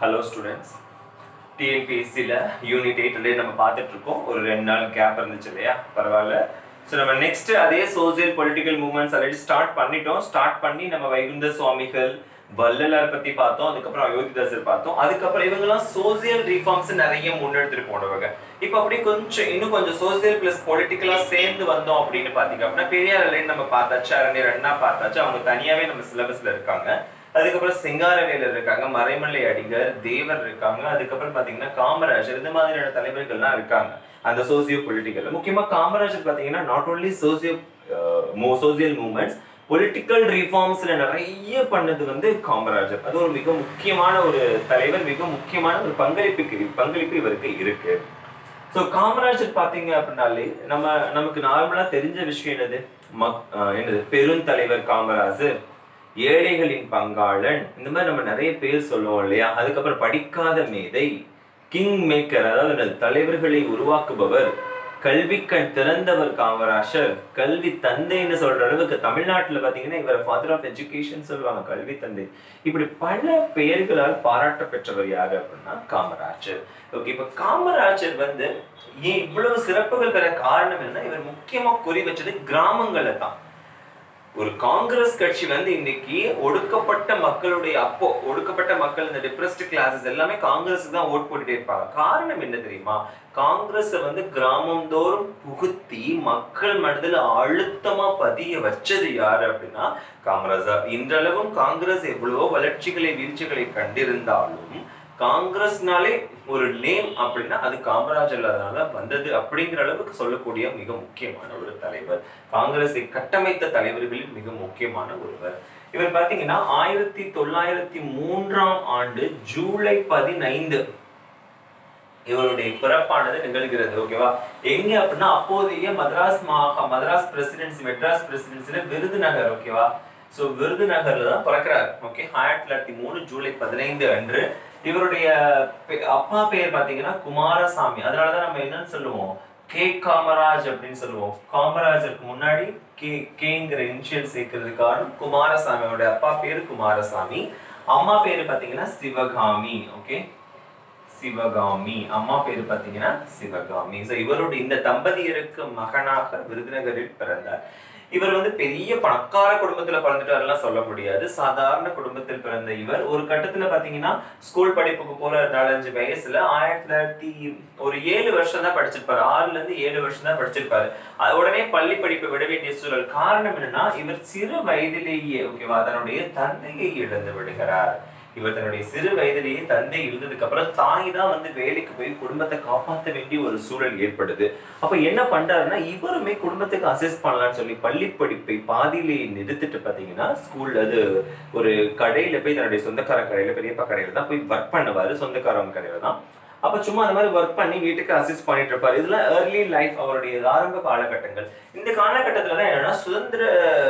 Hello students டிஎன்பிஎஸ்சியில் unit எயிட்லேயே நம்ம பார்த்துட்டு இருக்கோம் ஒரு ரெண்டு நாள் கேப் இருந்துச்சு இல்லையா பரவாயில்ல ஸோ நம்ம நெக்ஸ்ட் அதே social political movements already start பண்ணிட்டோம் ஸ்டார்ட் பண்ணி நம்ம வைகுந்த சுவாமிகள் வள்ளலார் பத்தி பார்த்தோம் அதுக்கப்புறம் அயோத்திதாசர் பார்த்தோம் அதுக்கப்புறம் இவங்கெல்லாம் சோசியல் ரிஃபார்ம்ஸ் நிறைய முன்னெடுத்துட்டு போனவங்க இப்போ அப்படி கொஞ்சம் இன்னும் கொஞ்சம் சோசியல் பிளஸ் பொலிட்டிக்கலா சேர்ந்து வந்தோம் அப்படின்னு பாத்தீங்க அப்படின்னா பெரியார் அலைன்னு நம்ம பார்த்தாச்சு அரணியர் அண்ணா பார்த்தாச்சு அவங்க தனியாவே நம்ம சிலபஸ்ல இருக்காங்க அதுக்கப்புறம் சிங்காரவேலர் இருக்காங்க மறைமலை அடிகர் தேவர் இருக்காங்க அதுக்கப்புறம் பாத்தீங்கன்னா காமராஜர் இந்த மாதிரியான தலைவர்கள்லாம் இருக்காங்க அந்த சோசியோ பொலிட்டிக்கல் முக்கியமா காமராஜர் பாத்தீங்கன்னா not only socio social movements political ரிஃபார்ம்ஸ்ல நிறைய பண்ணது வந்து காமராஜர் அது ஒரு மிக முக்கியமான ஒரு தலைவர் மிக முக்கியமான ஒரு பங்களிப்புக்கு பங்களிப்பு இவருக்கு இருக்கு ஸோ காமராஜர் பாத்தீங்க அப்படின்னாலே நம்ம நமக்கு நார்மலா தெரிஞ்ச விஷயம் என்னது மக் அஹ் என்னது பெருந்தலைவர் காமராஜர் ஏழைகளின் பங்காளன் இந்த மாதிரி நம்ம நிறைய பேர் சொல்லுவோம் இல்லையா அதுக்கப்புறம் படிக்காத மேதை கிங் மேக்கர் அதாவது என்னது தலைவர்களை உருவாக்குபவர் கல்விக்கண் திறந்தவர் காமராஜர் கல்வி தந்தைன்னு சொல்ற அளவுக்கு தமிழ்நாட்டுல பாத்தீங்கன்னா இவர் ஃபாதர் ஆஃப் எஜுகேஷன் சொல்லுவாங்க கல்வி தந்தை இப்படி பல பெயர்களால் பாராட்ட பெற்றவர் யாரு அப்படின்னா காமராஜர் ஓகே இப்ப காமராஜர் வந்து ஏன் இவ்வளவு சிறப்புகள் பெற காரணம் என்ன இவர் முக்கியமா குறி வச்சது கிராமங்களை தான் ஒரு காங்கிரஸ் கட்சி வந்து இன்னைக்கு ஒடுக்கப்பட்ட மக்களுடைய அப்போ ஒடுக்கப்பட்ட மக்கள் இந்த டிப்ரெஸ்ட் கிளாஸஸ் எல்லாமே காங்கிரஸ் தான் ஓட் போட்டுட்டே இருப்பாங்க காரணம் என்ன தெரியுமா காங்கிரஸ் வந்து கிராமம் தோறும் புகுத்தி மக்கள் மனதில் அழுத்தமா பதிய வச்சது யாரு அப்படின்னா காமராஜர் இன்றளவும் காங்கிரஸ் எவ்வளவோ வளர்ச்சிகளை வீழ்ச்சிகளை கண்டிருந்தாலும் காங்கிரஸ்னாலே ஒரு நேம் அப்படின்னா அது காமராஜர்னால வந்தது அப்படிங்கிற அளவுக்கு சொல்லக்கூடிய மிக முக்கியமான ஒரு தலைவர் காங்கிரஸை கட்டமைத்த தலைவர்களில் மிக முக்கியமான ஒருவர் இவர் பாத்தீங்கன்னா ஆயிரத்தி தொள்ளாயிரத்தி மூன்றாம் ஆண்டு ஜூலை பதினைந்து இவருடைய பிறப்பானது நிகழ்கிறது ஓகேவா எங்க அப்படின்னா அப்போதைய மദ്രാஸ் மாக மദ്രാஸ் பிரசிடென்சி மெட்ராஸ் பிரசிடென்சில விருதுநகர் ஓகேவா சோ விருதுநகர்ல தான் பிறக்கிறார் ஓகே ஆயிரத்தி தொள்ளாயிரத்தி மூணு ஜூலை பதினைந்து அன்று இவருடைய பெ- அப்பா பெயர் பாத்தீங்கன்னா குமாரசாமி அதனாலதான் நம்ம என்னன்னு சொல்லுவோம் கே காமராஜ் அப்படின்னு சொல்லுவோம் காமராஜருக்கு முன்னாடி கே கேங்கிற இனிஷியல் சேர்க்கறதுக்கு காரணம் குமாரசாமி அவருடைய அப்பா பேரு குமாரசாமி அம்மா பேரு பாத்தீங்கன்னா சிவகாமி ஓகே சிவகாமி அம்மா பேரு பாத்தீங்கன்னா சிவகாமி சோ இவருடைய இந்த தம்பதியருக்கு மகனாக விருதுநகரில் பிறந்தார் இவர் வந்து பெரிய பணக்கார குடும்பத்துல பிறந்துட்டாருலாம் சொல்ல முடியாது சாதாரண குடும்பத்தில் பிறந்த இவர் ஒரு கட்டத்துல பாத்தீங்கன்னா ஸ்கூல் படிப்புக்கு போற நாலஞ்சு வயசுல ஆயிரத்தி தொள்ளாயிரத்தி ஒரு ஏழு வருஷம் தான் படிச்சிருப்பாரு ஆறுல இருந்து ஏழு வருஷம் தான் படிச்சிருப்பாரு அது உடனே பள்ளி படிப்பை விட வேண்டிய சூழல் காரணம் என்னன்னா இவர் சிறு வயதிலேயே ஓகேவா தன்னுடைய தந்தையை இழந்து விடுகிறார் இவர் தன்னுடைய சிறு வயதிலேயே தந்தை இருந்ததுக்கு அப்புறம் தாய் தான் வந்து வேலைக்கு போய் குடும்பத்தை காப்பாற்ற வேண்டிய ஒரு சூழல் ஏற்படுது அப்ப என்ன பண்றாருன்னா இவருமே குடும்பத்துக்கு அசிஸ்ட் பண்ணலாம்னு சொல்லி பள்ளி படிப்பை பாதியிலேயே நிறுத்திட்டு பாத்தீங்கன்னா ஸ்கூல்ல அது ஒரு கடையில போய் தன்னுடைய சொந்தக்கார கடையில பெரியப்பா கடையில தான் போய் ஒர்க் பண்ணுவாரு சொந்தக்காரவங்க கடையில தான் அப்ப சும்மா அந்த மாதிரி ஒர்க் பண்ணி வீட்டுக்கு அசிஸ்ட் பண்ணிட்டு இருப்பாரு இதெல்லாம் ஏர்லி லைஃப் அவருடைய ஆரம்ப காலகட்டங்கள் இந்த காலகட்டத்துல தான் என்னன்னா சுதந்திர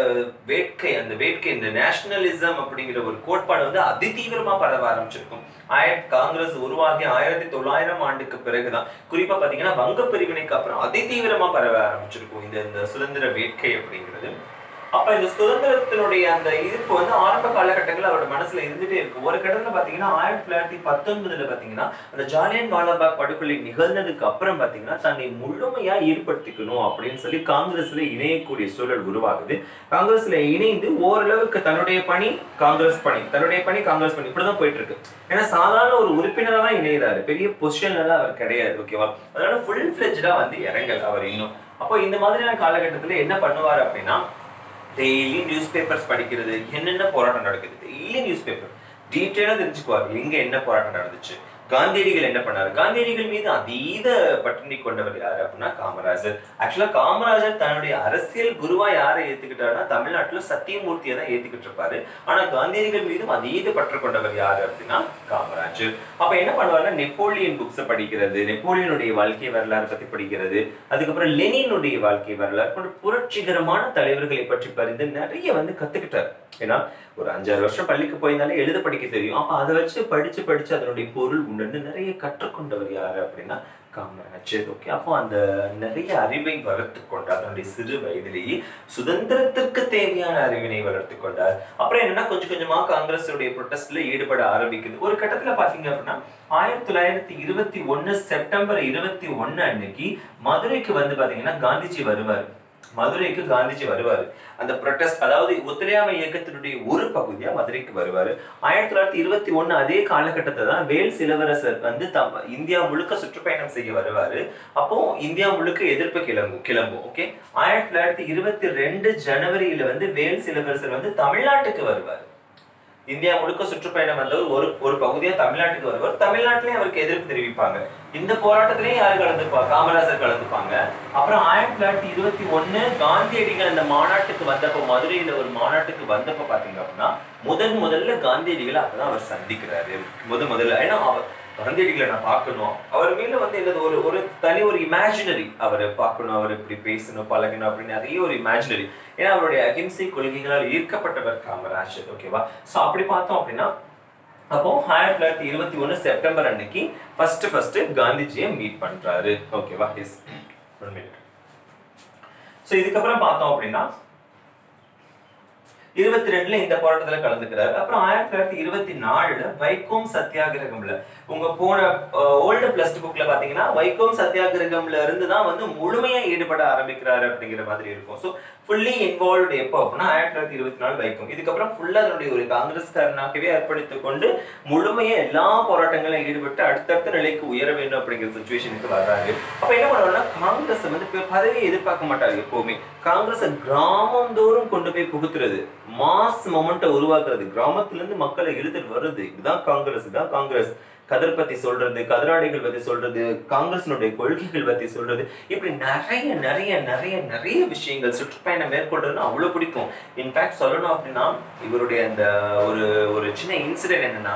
வேட்கை அந்த வேட்கை இந்த நேஷனலிசம் அப்படிங்கிற ஒரு கோட்பாடு வந்து அதிதீவிரமா பரவ ஆரம்பிச்சிருக்கும் ஆயிரத்தி காங்கிரஸ் உருவாகி ஆயிரத்தி தொள்ளாயிரம் ஆண்டுக்கு பிறகுதான் குறிப்பா பாத்தீங்கன்னா வங்க பிரிவினைக்கு அப்புறம் அதிதீவிரமா பரவ ஆரம்பிச்சிருக்கும் இந்த இந்த சுதந்திர வேட்கை அப்படிங்கிறது அப்ப இந்த சுதந்திரத்தினுடைய அந்த ஈர்ப்பு வந்து ஆரம்ப காலகட்டங்கள் அவரோட மனசுல இருந்துட்டே இருக்கு ஒரு கட்டத்துல பாத்தீங்கன்னா ஆயிரத்தி தொள்ளாயிரத்தி பத்தொன்பதுல பாத்தீங்கன்னா அந்த ஜாலியன் வாலாபாக் படுகொலை நிகழ்ந்ததுக்கு அப்புறம் பாத்தீங்கன்னா தன்னை முழுமையா ஈடுபடுத்திக்கணும் அப்படின்னு சொல்லி காங்கிரஸ்ல இணையக்கூடிய சூழல் உருவாகுது காங்கிரஸ்ல இணைந்து ஓரளவுக்கு தன்னுடைய பணி காங்கிரஸ் பணி தன்னுடைய பணி காங்கிரஸ் பணி இப்படிதான் போயிட்டு இருக்கு ஏன்னா சாதாரண ஒரு உறுப்பினரா தான் இணைகிறாரு பெரிய பொசிஷன்ல தான் அவர் கிடையாது ஓகேவா அதனால ஃபுல் ஃபிளெஜ்டா வந்து இறங்கல அவர் இன்னும் அப்போ இந்த மாதிரியான காலகட்டத்துல என்ன பண்ணுவார் அப்படின்னா டெய்லி நியூஸ் பேப்பர்ஸ் படிக்கிறது என்னென்ன போராட்டம் நடக்குது டெய்லி நியூஸ் பேப்பர் டீட்டெயிலாக தெரிஞ்சுக்குவார் எங்க என்ன போராட்டம் நடந்துச்சு காந்தியடிகள் என்ன பண்ணாரு காந்தியடிகள் மீது அதீத பட்டினி கொண்டவர் யாரு அப்படின்னா காமராஜர் ஆக்சுவலா காமராஜர் தன்னுடைய அரசியல் குருவா யாரை ஏத்துக்கிட்டாருன்னா தமிழ்நாட்டுல சத்தியமூர்த்தியை தான் ஏத்துக்கிட்டு இருப்பாரு ஆனா காந்தியடிகள் மீதும் அதீத பற்று கொண்டவர் யாரு அப்படின்னா காமராஜர் அப்ப என்ன பண்ணுவாருன்னா நெப்போலியன் புக்ஸை படிக்கிறது நெப்போலியனுடைய வாழ்க்கை வரலாறு பத்தி படிக்கிறது அதுக்கப்புறம் லெனினுடைய வாழ்க்கை வரலாறு போன்ற புரட்சிகரமான தலைவர்களை பற்றி பறிந்து நிறைய வந்து கத்துக்கிட்டார் ஏன்னா ஒரு அஞ்சாறு வருஷம் பள்ளிக்கு போயிருந்தாலே எழுத படிக்க தெரியும் அப்ப அதை வச்சு படிச்சு படிச்சு அதனுடைய பொருள் உணர்ந்து நிறைய கற்றுக்கொண்டவர் யாரு அப்படின்னா காமராஜர் ஓகே அப்போ அந்த நிறைய அறிவை வளர்த்து கொண்டார் தன்னுடைய சிறு வயதிலேயே சுதந்திரத்திற்கு தேவையான அறிவினை வளர்த்து கொண்டார் அப்புறம் என்னன்னா கொஞ்சம் கொஞ்சமா காங்கிரஸுடைய ப்ரொட்டஸ்ட்ல ஈடுபட ஆரம்பிக்குது ஒரு கட்டத்துல பாத்தீங்க அப்படின்னா ஆயிரத்தி தொள்ளாயிரத்தி இருபத்தி ஒண்ணு செப்டம்பர் இருபத்தி ஒண்ணு அன்னைக்கு மதுரைக்கு வந்து பாத்தீங்கன்னா காந்திஜி வருவார் மதுரைக்கு காந்திஜி வருவார் அந்த ப்ரொட்டஸ்ட் அதாவது ஒத்துழையாமை இயக்கத்தினுடைய ஒரு பகுதியா மதுரைக்கு வருவாரு ஆயிரத்தி தொள்ளாயிரத்தி இருபத்தி ஒண்ணு அதே காலகட்டத்தை தான் வேல் சிலவரசர் வந்து தம் இந்தியா முழுக்க சுற்றுப்பயணம் செய்ய வருவாரு அப்போ இந்தியா முழுக்க எதிர்ப்பு கிளம்பும் கிளம்பும் ஓகே ஆயிரத்தி தொள்ளாயிரத்தி இருபத்தி ரெண்டு ஜனவரியில வந்து வேல் சிலவரசர் வந்து தமிழ்நாட்டுக்கு வருவார் இந்தியா முழுக்க சுற்றுப்பயணம் வந்தவர் ஒரு ஒரு பகுதியா தமிழ்நாட்டுக்கு வருவார் தமிழ்நாட்டிலேயே அவருக்கு எதிர்ப்பு தெரிவிப்பாங்க இந்த போராட்டத்திலேயே யாரு கலந்துப்பா காமராஜர் கலந்துப்பாங்க அப்புறம் ஆயிரத்தி தொள்ளாயிரத்தி இருபத்தி ஒண்ணு காந்தியடிகள் அந்த மாநாட்டுக்கு வந்தப்போ மதுரையில ஒரு மாநாட்டுக்கு வந்தப்போ பாத்தீங்க அப்படின்னா முதன் முதல்ல காந்தியடிகளை அப்பதான் அவர் சந்திக்கிறாரு முத முதல்ல ஏன்னா அவர் காந்தியடிகளை நான் பார்க்கணும் அவர் மேல வந்து என்னது ஒரு ஒரு தனி ஒரு இமேஜினரி அவரை பார்க்கணும் அவர் இப்படி பேசணும் பழகணும் அப்படின்னு அதே ஒரு இமேஜினரி ஏன்னா அவருடைய அகிம்சை கொள்கைகளால் ஈர்க்கப்பட்டவர் காமராஜர் ஓகேவா சோ அப்படி பார்த்தோம் அப்படின்னா அப்போ ஆயிரத்தி தொள்ளாயிரத்தி இருபத்தி ஒண்ணு செப்டம்பர் அன்னைக்கு ஃபர்ஸ்ட் ஃபர்ஸ்ட் காந்திஜியை மீட் பண்றாரு ஓகேவா எஸ் ஒரு மினிட் ஸோ இதுக்கப்புறம் பார்த்தோம் அப்படின்னா இருபத்தி ரெண்டுல இந்த போராட்டத்துல கலந்துக்கிறாரு அப்புறம் ஆயிரத்தி தொள்ளாயிரத்தி இருபத்தி நாலுல வைக்கோம் சத்தியாகிரகம்ல உங்க போன ஓல்டு பிளஸ் புக்ல பாத்தீங்கன்னா வைக்கோம் சத்தியாகிரகம்ல இருந்து தான் வந்து முழுமையா ஈடுபட ஆரம்பிக்கிறாரு அப்படிங்கிற மாதிரி இருக்கும் ஸோ ஃபுல்லி இன்வால்வ்டு எப்போ அப்படின்னா ஆயிரத்தி தொள்ளாயிரத்தி இருபத்தி நாலு வைக்கும் இதுக்கப்புறம் ஃபுல்லா அதனுடைய ஒரு காங்கிரஸ்காரனாகவே அர்ப்பணித்துக் கொண்டு முழுமையா எல்லா போராட்டங்களும் ஈடுபட்டு அடுத்தடுத்த நிலைக்கு உயர வேண்டும் அப்படிங்கிற சுச்சுவேஷனுக்கு வர்றாரு அப்ப என்ன பண்ணுவாருன்னா காங்கிரஸ் வந்து இப்ப பதவியை எதிர்பார்க்க மாட்டாரு எப்பவுமே காங்கிரஸ் கிராமம் தோறும் கொண்டு போய் புகுத்துறது மாஸ் மொமெண்ட்டை உருவாக்குறது கிராமத்துல இருந்து மக்களை இழுத்துட்டு வர்றது இதுதான் காங்கிரஸ் இதுதான் காங்கிரஸ் கதர் பத்தி சொல்றது கதராடைகள் பத்தி சொல்றது காங்கிரசினுடைய கொள்கைகள் பத்தி சொல்றது இப்படி நிறைய நிறைய நிறைய நிறைய விஷயங்கள் சுற்றுப்பயணம் மேற்கொள்றதுன்னு அவ்வளவு பிடிக்கும் இன்ஃபேக்ட் சொல்லணும் அப்படின்னா இவருடைய அந்த ஒரு ஒரு சின்ன இன்சிடென்ட் என்னன்னா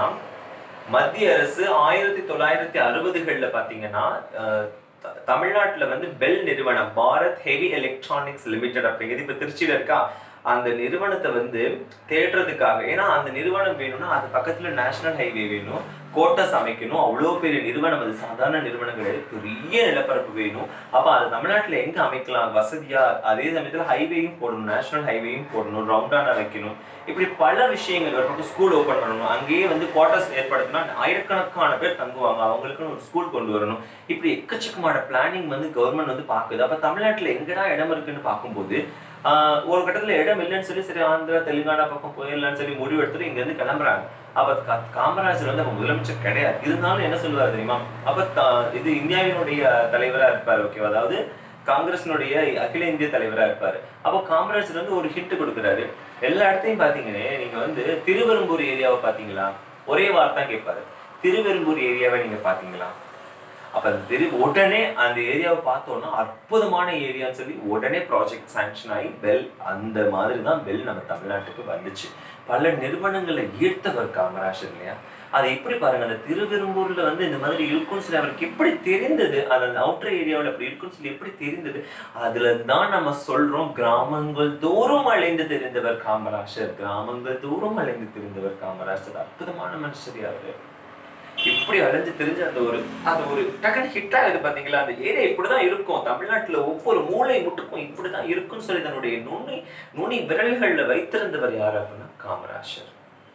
மத்திய அரசு ஆயிரத்தி தொள்ளாயிரத்தி அறுபதுகள்ல பாத்தீங்கன்னா அஹ், த- தமிழ்நாட்டுல வந்து பெல் நிறுவனம் பாரத் ஹெவி எலக்ட்ரானிக்ஸ் லிமிடெட் அப்படிங்கிறது இப்ப திருச்சியில இருக்கா அந்த நிறுவனத்தை வந்து தேடுறதுக்காக ஏன்னா அந்த நிறுவனம் வேணும்னா அது பக்கத்துல நேஷனல் ஹைவே வேணும் கோட்டஸ் அமைக்கணும் அவ்வளோ பெரிய நிறுவனம் அது சாதாரண நிறுவனம் கிடையாது பெரிய நிலப்பரப்பு வேணும் அப்ப அது தமிழ்நாட்டுல எங்க அமைக்கலாம் வசதியா அதே சமயத்துல ஹைவேயும் போடணும் நேஷனல் ஹைவேயும் போடணும் ரவுண்டான வைக்கணும் இப்படி பல விஷயங்கள் ஒரு பக்கம் ஸ்கூல் ஓபன் பண்ணணும் அங்கேயே வந்து குவார்டர்ஸ் ஏற்படுத்தினா ஆயிரக்கணக்கான பேர் தங்குவாங்க அவங்களுக்குன்னு ஒரு ஸ்கூல் கொண்டு வரணும் இப்படி எக்கச்சக்கமான பிளானிங் வந்து கவர்மெண்ட் வந்து பாக்குது அப்ப தமிழ்நாட்டுல எங்கடா இடம் இருக்குன்னு பார்க்கும்போது ஆஹ் ஒரு கட்டத்துல இடம் இல்லைன்னு சொல்லி சரி ஆந்திரா தெலுங்கானா பக்கம் போயிடலாம்னு சொல்லி முடிவு எடுத்துட்டு இங்க இருந்து கிளம்புறாங்க அப்ப கா- காமராஜர் வந்து அப்ப முதலமைச்சர் கிடையாது இருந்தாலும் என்ன சொல்லுவார் தெரியுமா அப்ப த- இது இந்தியாவினுடைய தலைவரா இருப்பார் ஓகேவா அதாவது காங்கிரசினுடைய அகில இந்திய தலைவரா இருப்பாரு அப்போ காமராஜர் வந்து ஒரு ஹிண்ட் கொடுக்குறாரு எல்லா இடத்தையும் பாத்தீங்கன்னா நீங்க வந்து திருவெரும்பூர் ஏரியாவை பாத்தீங்களா ஒரே வார்த்தை கேட்பாரு திருவெரும்பூர் ஏரியாவை நீங்க பாத்தீங்களா அப்ப அந்த திரு உடனே அந்த ஏரியாவை பார்த்தோம்னா அற்புதமான ஏரியான்னு சொல்லி உடனே ப்ராஜெக்ட் சாங்ஷன் ஆகி பெல் அந்த மாதிரி தான் பெல் நம்ம தமிழ்நாட்டுக்கு வந்துச்சு பல நிறுவனங்களை ஈர்த்தவர் காமராஜர் இல்லையா அதை எப்படி பாருங்க அந்த திருவெரும்பூர்ல வந்து இந்த மாதிரி இருக்கும்னு சொல்லி அவருக்கு எப்படி தெரிந்தது அந்த அவுட்டர் ஏரியாவில் அப்படி இருக்கும்னு சொல்லி எப்படி தெரிந்தது அதுல தான் நம்ம சொல்றோம் கிராமங்கள் தோறும் அலைந்து தெரிந்தவர் காமராஜர் கிராமங்கள் தோறும் அலைந்து தெரிந்தவர் காமராஜர் அற்புதமான மனுஷர் அவரு இப்படி அலைஞ்சு தெரிஞ்ச அந்த ஒரு அந்த ஒரு டக்குனு ஹிட் ஆகுது பாத்தீங்களா அந்த ஏரியா இப்படிதான் இருக்கும் தமிழ்நாட்டுல ஒவ்வொரு மூளை முட்டுக்கும் இப்படிதான் இருக்கும்னு சொல்லி தன்னுடைய நுனி நுனி விரல்கள்ல வைத்திருந்தவர் யார் அப்படின்னா காமராஜர்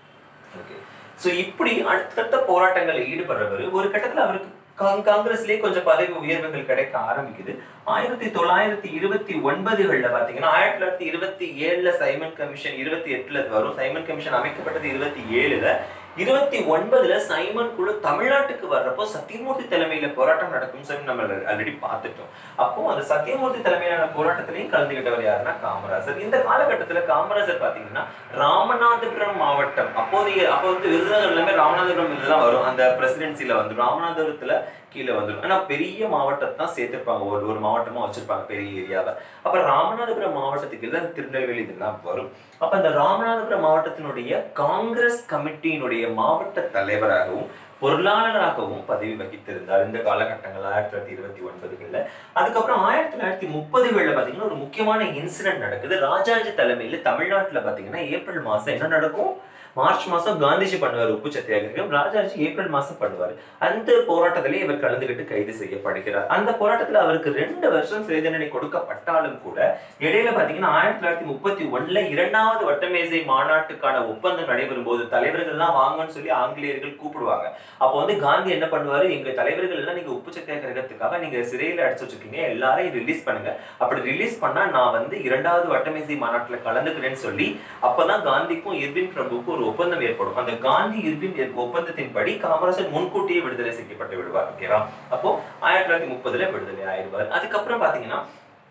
ஓகே சோ இப்படி அடுத்தடுத்த போராட்டங்களில் ஈடுபடுறவர் ஒரு கட்டத்துல அவருக்கு காங்- காங்கிரஸ்லயே கொஞ்சம் பதவி உயர்வுகள் கிடைக்க ஆரம்பிக்குது ஆயிரத்தி தொள்ளாயிரத்தி இருபத்தி ஒன்பதுகள்ல பாத்தீங்கன்னா ஆயிரத்தி தொள்ளாயிரத்தி இருபத்தி ஏழுல சைமன் கமிஷன் இருபத்தி எட்டுல அது வரும் சைமன் கமிஷன் அமைக்கப்பட்டது இருபத்தி ஏழுல இருபத்தி ஒன்பதுல சைமன் குழு தமிழ்நாட்டுக்கு வர்றப்போ சத்தியமூர்த்தி தலைமையில போராட்டம் நடக்கும் சொல்லி நம்ம ஆல்ரெடி பார்த்துட்டோம் அப்போ அந்த சத்தியமூர்த்தி தலைமையிலான போராட்டத்திலையும் கலந்துகிட்டவர் யாருன்னா காமராஜர் இந்த காலகட்டத்துல காமராஜர் பாத்தீங்கன்னா ராமநாதபுரம் மாவட்டம் அப்போதைய அப்போ வந்து விருதுநகர் எல்லாமே ராமநாதபுரம் இதுதான் வரும் அந்த பிரசிடென்சில வந்து ராமநாதபுரத்துல கீழே வந்துடும் ஆனா பெரிய மாவட்டத்தை தான் சேர்த்திருப்பாங்க ஒரு ஒரு மாவட்டமா வச்சிருப்பாங்க பெரிய ஏரியாவை அப்ப ராமநாதபுரம் மாவட்டத்துக்கு இல்லை திருநெல்வேலி இதெல்லாம் வரும் அப்ப அந்த ராமநாதபுரம் மாவட்டத்தினுடைய காங்கிரஸ் கமிட்டியினுடைய மாவட்ட தலைவராகவும் பொருளாளராகவும் பதவி வகித்திருந்தார் இந்த காலகட்டங்கள் ஆயிரத்தி தொள்ளாயிரத்தி இருபத்தி ஒன்பதுகள்ல அதுக்கப்புறம் ஆயிரத்தி தொள்ளாயிரத்தி முப்பதுகள்ல பாத்தீங்கன்னா ஒரு முக்கியமான இன்சிடென்ட் நடக்குது ராஜாஜி தலைமையில தமிழ்நாட்டுல பாத்தீங்கன்னா ஏப்ரல் மாசம் என்ன நடக்கும் மார்ச் மாசம் காந்திஜி பண்ணுவார் உப்பு சத்தியாகிரகம் ராஜாஜி ஏப்ரல் மாசம் பண்ணுவார் அந்த போராட்டத்திலே இவர் கலந்துகிட்டு கைது செய்யப்படுகிறார் அந்த போராட்டத்துல அவருக்கு ரெண்டு வருஷம் சிறை தண்டனை கொடுக்கப்பட்டாலும் கூட இடையில பாத்தீங்கன்னா ஆயிரத்தி தொள்ளாயிரத்தி முப்பத்தி ஒண்ணுல இரண்டாவது வட்டமேசை மாநாட்டுக்கான ஒப்பந்தம் நடைபெறும் போது தலைவர்கள் எல்லாம் வாங்கன்னு சொல்லி ஆங்கிலேயர்கள் கூப்பிடுவாங்க அப்போ வந்து காந்தி என்ன பண்ணுவாரு எங்க தலைவர்கள் எல்லாம் நீங்க உப்பு சத்தியாகிரகத்துக்காக நீங்க சிறையில அடைச்சு வச்சிருக்கீங்க எல்லாரையும் ரிலீஸ் பண்ணுங்க அப்படி ரிலீஸ் பண்ணா நான் வந்து இரண்டாவது வட்டமேசை மாநாட்டுல கலந்துக்கிறேன்னு சொல்லி அப்பதான் காந்திக்கும் இர்வின் பிரபுக்கும் ஒரு ஒப்பந்தம் ஏற்படும் அந்த காந்தி இர்வின் ஏற்- ஒப்பந்தத்தின்படி காமராஜர் முன்கூட்டியே விடுதலை செய்யப்பட்டு விடுவார் ஓகேவா அப்போ ஆயிரத்தி தொள்ளாயிரத்தி முப்பதுல விடுதலை ஆயிடுவார் அதுக்கப்புறம் பாத்தீங்கன்னா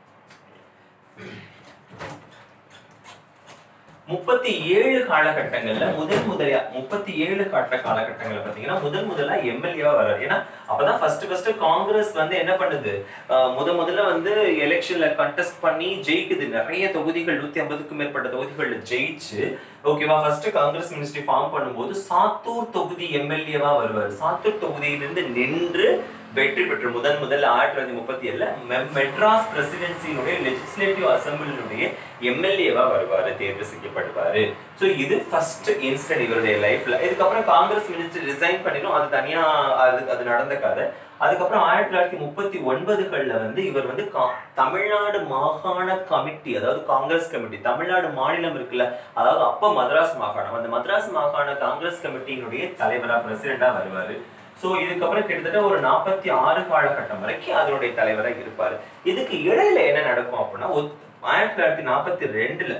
முப்பத்தி ஏழு காலகட்டங்கள்ல முதல் முதலியா முப்பத்தி ஏழு காட்ட காலகட்டங்கள்ல பாத்தீங்கன்னா முதல் முதலா எம்எல்ஏவா வர்றாரு ஏன்னா அப்பதான் ஃபர்ஸ்ட் ஃபர்ஸ்ட் காங்கிரஸ் வந்து என்ன பண்ணுது ஆஹ் முத முதல்ல வந்து எலெக்ஷன்ல கண்டெஸ்ட் பண்ணி ஜெயிக்குது நிறைய தொகுதிகள் நூத்தி ஐம்பதுக்கும் மேற்பட்ட தொகுதிகள்ல ஜெயிச்சு ஓகேவா ஃபர்ஸ்ட் காங்கிரஸ் மினிஸ்ட்ரி ஃபார்ம் பண்ணும்போது சாத்தூர் தொகுதி எம்எல்ஏவா வருவார் சாத்தூர் தொகுதியிலிருந்து நின்று வெற்றி பெற்று முதன் முதல் ஆயிரத்தி தொள்ளாயிரத்தி முப்பத்தி ஏழுல மெ- மெட்ராஸ் பிரசிடென்சியினுடைய லெஜிஸ்லேட்டிவ் அசம்பிளினுடைய எம்எல்ஏவா வருவாரு தேர்வு செய்யப்படுவாரு ஸோ இது ஃபர்ஸ்ட் இன்சிடென்ட் இவருடைய லைஃப்ல இதுக்கப்புறம் காங்கிரஸ் மினிஸ்டர் ரிசைன் பண்ணிடும் அது தனியா அது அது நடந்த கதை அதுக்கப்புறம் ஆயிரத்தி தொள்ளாயிரத்தி முப்பத்தி ஒன்பதுகள்ல வந்து இவர் வந்து கா- தமிழ்நாடு மாகாண கமிட்டி அதாவது காங்கிரஸ் கமிட்டி தமிழ்நாடு மாநிலம் இருக்குல்ல அதாவது அப்ப மദ്രാஸ் மாகாணம் அந்த மദ്രാஸ் மாகாண காங்கிரஸ் கமிட்டியினுடைய தலைவரா பிரசிடெண்டா வருவாரு சோ இதுக்கப்புறம் கிட்டத்தட்ட ஒரு நாற்பத்தி ஆறு காலகட்டம் வரைக்கும் அதனுடைய தலைவரா இருப்பாரு இதுக்கு இடையில என்ன நடக்கும் அப்படின்னா ஒத்- ஆயிரத்தி தொள்ளாயிரத்தி நாற்பத்தி ரெண்டுல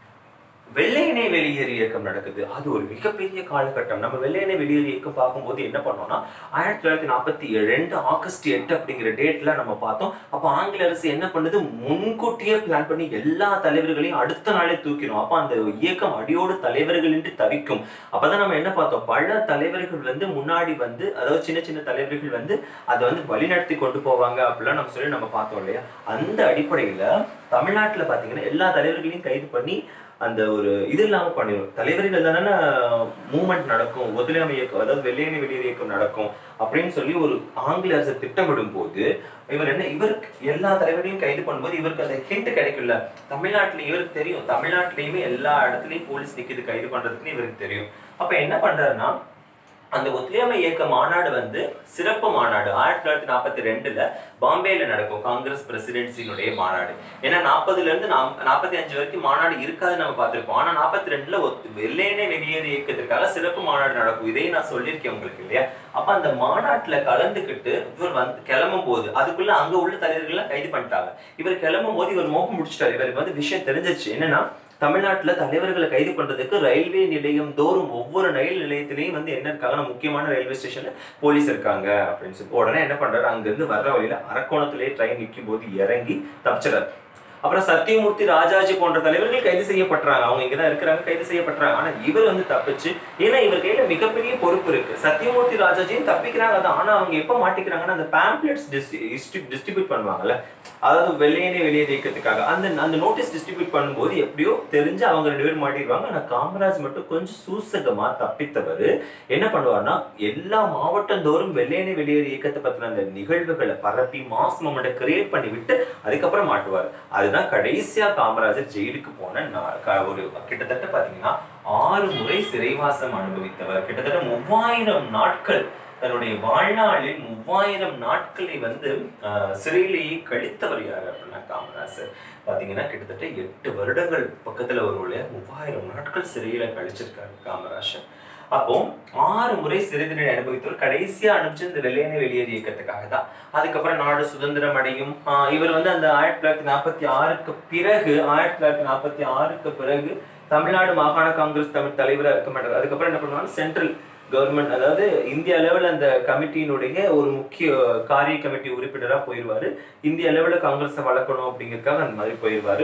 வெள்ளையனே வெளியேறு இயக்கம் நடக்குது அது ஒரு மிகப்பெரிய காலகட்டம் நம்ம வெள்ளையனே வெளியேறு இயக்கம் பார்க்கும்போது என்ன பண்ணோம்னா ஆயிரத்தி தொள்ளாயிரத்தி நாற்பத்தி ரெண்டு ஆகஸ்ட் எட்டு அப்படிங்கிற டேட்ல நம்ம பார்த்தோம் அப்போ ஆங்கில அரசு என்ன பண்ணுது முன்கூட்டியே பிளான் பண்ணி எல்லா தலைவர்களையும் அடுத்த நாளே தூக்கிடும் அப்போ அந்த இயக்கம் அடியோடு தலைவர்களின்றி தவிக்கும் அப்பதான் நம்ம என்ன பார்த்தோம் பல தலைவர்கள் வந்து முன்னாடி வந்து அதாவது சின்ன சின்ன தலைவர்கள் வந்து அதை வந்து வழிநடத்தி கொண்டு போவாங்க அப்படிலாம் நம்ம சொல்லி நம்ம பார்த்தோம் இல்லையா அந்த அடிப்படையில தமிழ்நாட்டுல பாத்தீங்கன்னா எல்லா தலைவர்களையும் கைது பண்ணி அந்த ஒரு இது இல்லாம பண்ணிடும் தலைவர்கள் தானே மூமெண்ட் நடக்கும் ஒத்துழையாமை இயக்கம் அதாவது வெள்ளையணி வெளியேறு இயக்கம் நடக்கும் அப்படின்னு சொல்லி ஒரு ஆங்கில அரசு திட்டமிடும் போது இவர் என்ன இவருக்கு எல்லா தலைவரையும் கைது பண்ணும்போது இவருக்கு அந்த ஹிண்ட் கிடைக்கல தமிழ்நாட்டுல இவருக்கு தெரியும் தமிழ்நாட்டிலயுமே எல்லா இடத்துலயும் போலீஸ் நிக்குது கைது பண்றதுக்குன்னு இவருக்கு தெரியும் அப்ப என்ன பண்றாருன்னா அந்த ஒத்துழையாமை இயக்க மாநாடு வந்து சிறப்பு மாநாடு ஆயிரத்தி தொள்ளாயிரத்தி நாற்பத்தி ரெண்டுல பாம்பேல நடக்கும் காங்கிரஸ் பிரசிடென்சினுடைய மாநாடு ஏன்னா நாற்பதுல இருந்து நாற்பத்தி அஞ்சு வரைக்கும் மாநாடு இருக்காதுன்னு நம்ம பார்த்திருப்போம் ஆனா நாற்பத்தி ரெண்டுல வெள்ளையனே வெளியேறு இயக்கத்திற்காக சிறப்பு மாநாடு நடக்கும் இதையும் நான் சொல்லியிருக்கேன் உங்களுக்கு இல்லையா அப்ப அந்த மாநாட்டுல கலந்துக்கிட்டு இவர் வந்து கிளம்பும் போது அதுக்குள்ள அங்க உள்ள தலைவர்கள் எல்லாம் கைது பண்ணிட்டாங்க இவர் கிளம்பும் போது இவர் மோகம் முடிச்சிட்டாரு இவருக்கு வந்து விஷயம் தெரிஞ்சிச்சு என்னன்னா தமிழ்நாட்டுல தலைவர்களை கைது பண்றதுக்கு ரயில்வே நிலையம் தோறும் ஒவ்வொரு ரயில் நிலையத்திலையும் வந்து என்ன இருக்காங்கன்னா முக்கியமான ரயில்வே ஸ்டேஷன்ல போலீஸ் இருக்காங்க அப்படின்னு சொல்லி உடனே என்ன பண்றாரு அங்க இருந்து வர்ற வழியில அரக்கோணத்திலேயே ட்ரெயின் நிற்கும் போது இறங்கி தப்பிச்சிடாரு அப்புறம் சத்தியமூர்த்தி ராஜாஜி போன்ற தலைவர்கள் கைது செய்யப்படுறாங்க அவங்க இங்கதான் இருக்கிறாங்க கைது செய்யப்படுறாங்க ஆனா இவர் வந்து தப்பிச்சு ஏன்னா இவர் கையில மிகப்பெரிய பொறுப்பு இருக்கு சத்தியமூர்த்தி ராஜாஜியும் தப்பிக்கிறாங்க தான் ஆனா அவங்க எப்ப மாட்டிக்கிறாங்கன்னா அந்த பேம்ப்ளெட்ஸ் டிஸ்ட்ரிபியூட் பண்ணுவாங்கல்ல அதாவது வெள்ளையனே வெளியே இயக்கத்துக்காக அந்த அந்த நோட்டீஸ் டிஸ்ட்ரிபியூட் பண்ணும்போது எப்படியோ தெரிஞ்சு அவங்க ரெண்டு பேரும் மாட்டிடுவாங்க ஆனா காமராஜ் மட்டும் கொஞ்சம் சூசகமா தப்பித்தவர் என்ன பண்ணுவார்னா எல்லா மாவட்டந்தோறும் வெள்ளையனே வெளியேறு இயக்கத்தை பத்தின அந்த நிகழ்வுகளை பரப்பி மாஸ் மொமெண்ட்டை கிரியேட் பண்ணி விட்டு அதுக்கப்புறம் மாட்டுவார் அதுதான் கடைசியா காமராஜர் ஜெயிலுக்கு போன நா- க- ஒரு கிட்டத்தட்ட பாத்தீங்கன்னா ஆறு முறை சிறைவாசம் அனுபவித்தவர் கிட்டத்தட்ட மூவாயிரம் நாட்கள் தன்னுடைய வாழ்நாளில் மூவாயிரம் நாட்களை வந்து ஆஹ், சிறையிலேயே கழித்தவர் யார் அப்படின்னா காமராஜர் பாத்தீங்கன்னா கிட்டத்தட்ட எட்டு வருடங்கள் பக்கத்துல ஒரு இல்லையா மூவாயிரம் நாட்கள் சிறையில கழிச்சிருக்காரு காமராஜர் அப்போ ஆறு முறை சிறை தண்டனை அனுபவித்தவர் கடைசியா அனுப்பிச்சு இந்த வெள்ளையனே வெளியேறு இயக்கத்துக்காக தான் அதுக்கப்புறம் நாடு சுதந்திரம் அடையும் ஆஹ் இவர் வந்து அந்த ஆயிரத்தி தொள்ளாயிரத்தி நாற்பத்தி ஆறுக்கு பிறகு ஆயிரத்தி தொள்ளாயிரத்தி நாற்பத்தி ஆறுக்கு பிறகு தமிழ்நாடு மாகாண காங்கிரஸ் தமிழ் தலைவராக இருக்க மாட்டார் அதுக்கப்புறம் என்ன பண்ணுவாங்க சென்ட்ரல் கவர்மெண்ட் அதாவது இந்திய அளவில் அந்த கமிட்டியினுடைய ஒரு முக்கிய காரிய கமிட்டி உறுப்பினராக போயிடுவாரு இந்திய அளவில் காங்கிரஸை வளர்க்கணும் அப்படிங்கிறதுக்காக அந்த மாதிரி போயிடுவாரு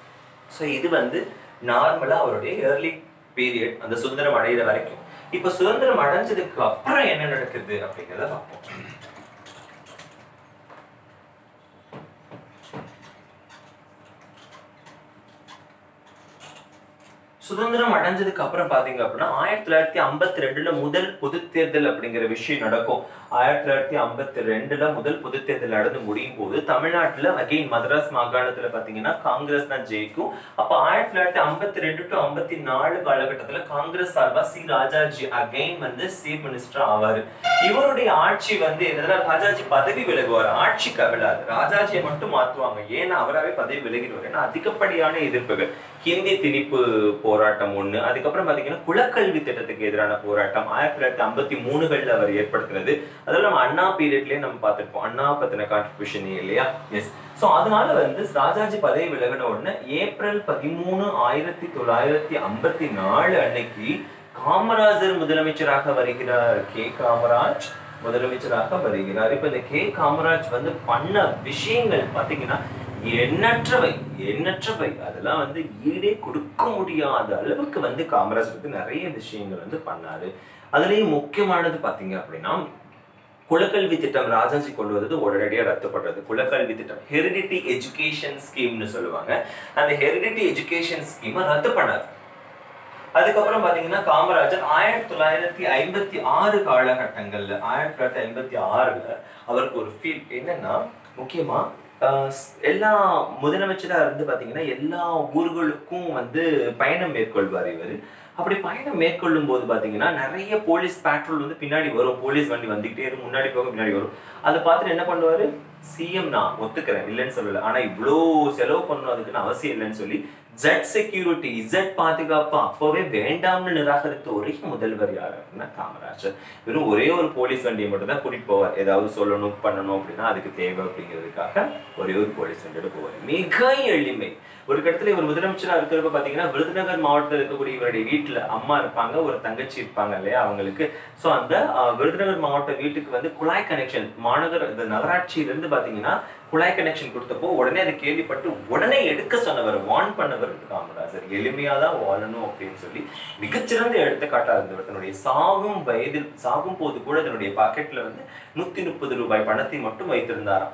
ஸோ இது வந்து நார்மலாக அவருடைய ஏர்லி பீரியட் அந்த சுதந்திரம் அடையிற வரைக்கும் இப்போ சுதந்திரம் அடைஞ்சதுக்கு அப்புறம் என்ன நடக்குது அப்படிங்கிறத பார்ப்போம் சுதந்திரம் அடைஞ்சதுக்கு அப்புறம் பாத்தீங்க அப்படின்னா ஆயிரத்தி தொள்ளாயிரத்தி ஐம்பத்தி ரெண்டுல முதல் பொது தேர்தல் அப்படிங்கிற விஷயம் நடக்கும் ஆயிரத்தி தொள்ளாயிரத்தி ஐம்பத்தி ரெண்டுல முதல் பொது தேர்தல் நடந்து முடியும் போது தமிழ்நாட்டுல அகைன் மதராஸ் மாகாணத்துல பாத்தீங்கன்னா காங்கிரஸ் தான் ஜெயிக்கும் அப்ப ஆயிரத்தி தொள்ளாயிரத்தி ஐம்பத்தி ரெண்டு டு ஐம்பத்தி நாலு காலகட்டத்துல காங்கிரஸ் சார்பா சி ராஜாஜி அகைன் வந்து சீஃப் மினிஸ்டர் ஆவாரு இவருடைய ஆட்சி வந்து என்னதுன்னா ராஜாஜி பதவி விலகுவார் ஆட்சி கவிழாது ராஜாஜியை மட்டும் மாத்துவாங்க ஏன்னா அவராவே பதவி விலகிடுவார் ஏன்னா அதிகப்படியான எதிர்ப்புகள் ஹிந்தி திணிப்பு போராட்டம் ஒண்ணு அதுக்கப்புறம் பாத்தீங்கன்னா குலக்கல்வி திட்டத்துக்கு எதிரான போராட்டம் ஆயிரத்தி தொள்ளாயிரத்தி ஐம்பத்தி மூணுகள்ல அவர் ஏற்படுத்தினது அதெல்லாம் நம்ம அண்ணா பீரியட்லயே நம்ம பார்த்திருப்போம் அண்ணா பத்தின கான்ட்ரிபியூஷன் இல்லையா எஸ் சோ அதனால வந்து ராஜாஜி பதவி விலகின உடனே ஏப்ரல் பதிமூணு ஆயிரத்தி தொள்ளாயிரத்தி ஐம்பத்தி நாலு அன்னைக்கு காமராஜர் முதலமைச்சராக வருகிறார் கே காமராஜ் முதலமைச்சராக வருகிறார் இப்ப இந்த கே காமராஜ் வந்து பண்ண விஷயங்கள் பாத்தீங்கன்னா எண்ணற்றவை எண்ணற்றவை அதெல்லாம் வந்து ஈடே கொடுக்க முடியாத அளவுக்கு வந்து காமராஜ் வந்து நிறைய விஷயங்கள் வந்து பண்ணாரு அதுலயும் முக்கியமானது பாத்தீங்க அப்படின்னா குலக்கல்வி திட்டம் ராஜாஜி கொண்டு வந்தது உடனடியாக ரத்துப்படுறது குலக்கல்வி திட்டம் ஹெரிடிட்டி எஜுகேஷன் ஸ்கீம்னு சொல்லுவாங்க அந்த ஹெரிடிட்டி எஜுகேஷன் ஸ்கீமை ரத்து பண்ணாரு அதுக்கப்புறம் பாத்தீங்கன்னா காமராஜர் ஆயிரத்தி தொள்ளாயிரத்தி ஐம்பத்தி ஆறு காலகட்டங்கள்ல ஆயிரத்தி தொள்ளாயிரத்தி ஐம்பத்தி ஆறுல அவருக்கு ஒரு ஃபீல் என்னன்னா முக்கியமா ஆஹ் ஸ்- எல்லா முதலமைச்சரா இருந்து பாத்தீங்கன்னா எல்லா ஊர்களுக்கும் வந்து பயணம் மேற்கொள்வார் இவர் அப்படி பயணம் மேற்கொள்ளும் போது பாத்தீங்கன்னா நிறைய போலீஸ் பேட்ரோல் வந்து பின்னாடி வரும் போலீஸ் வண்டி வந்துகிட்டே இருக்கும் முன்னாடி போக பின்னாடி வரும் அதை பார்த்துட்டு என்ன பண்ணுவாரு சிஎம் நான் ஒத்துக்கிறேன் இல்லைன்னு சொல்லல ஆனா இவ்வளோ செலவு பண்ணணும் அதுக்குன்னு அவசியம் இல்லைன்னு சொல்லி ஜெட் செக்யூரிட்டி இசட் பாதுகாப்பு அப்பவே வேண்டாம்னு நிராகரித்த ஒரே முதல்வர் யார் அப்படின்னா காமராஜர் வெறும் ஒரே ஒரு போலீஸ் வண்டியை மட்டும் தான் கூட்டிட்டு போவார் ஏதாவது சொல்லணும் பண்ணணும் அப்படின்னா அதுக்கு தேவை அப்படிங்கிறதுக்காக ஒரே ஒரு போலீஸ் வண்டியோட போவார் மிக எளிமை ஒரு கட்டத்துல இவர் முதலமைச்சரா இருக்கிறப்ப பாத்தீங்கன்னா விருதுநகர் மாவட்டத்தில் இருக்கக்கூடிய இவருடைய வீட்டுல அம்மா இருப்பாங்க ஒரு தங்கச்சி இருப்பாங்க இல்லையா அவங்களுக்கு சோ அந்த அஹ், விருதுநகர் மாவட்ட வீட்டுக்கு வந்து குழாய் கனெக்ஷன் மாநகர இந்த நகராட்சியில இருந்து பாத்தீங்கன்னா குழாய் கனெக்ஷன் கொடுத்தப்போ உடனே அதை கேள்விப்பட்டு உடனே எடுக்க சொன்னவர் வார்ன் பண்ணவர் காமராஜர் எளிமையா தான் வாழணும் அப்படின்னு சொல்லி மிகச்சிறந்த எடுத்துக்காட்டா இருந்தவர் தன்னுடைய சாகும் வயதில் சாகும் போது கூட தன்னுடைய பாக்கெட்ல வந்து நூத்தி முப்பது ரூபாய் பணத்தை மட்டும் வைத்திருந்தாராம்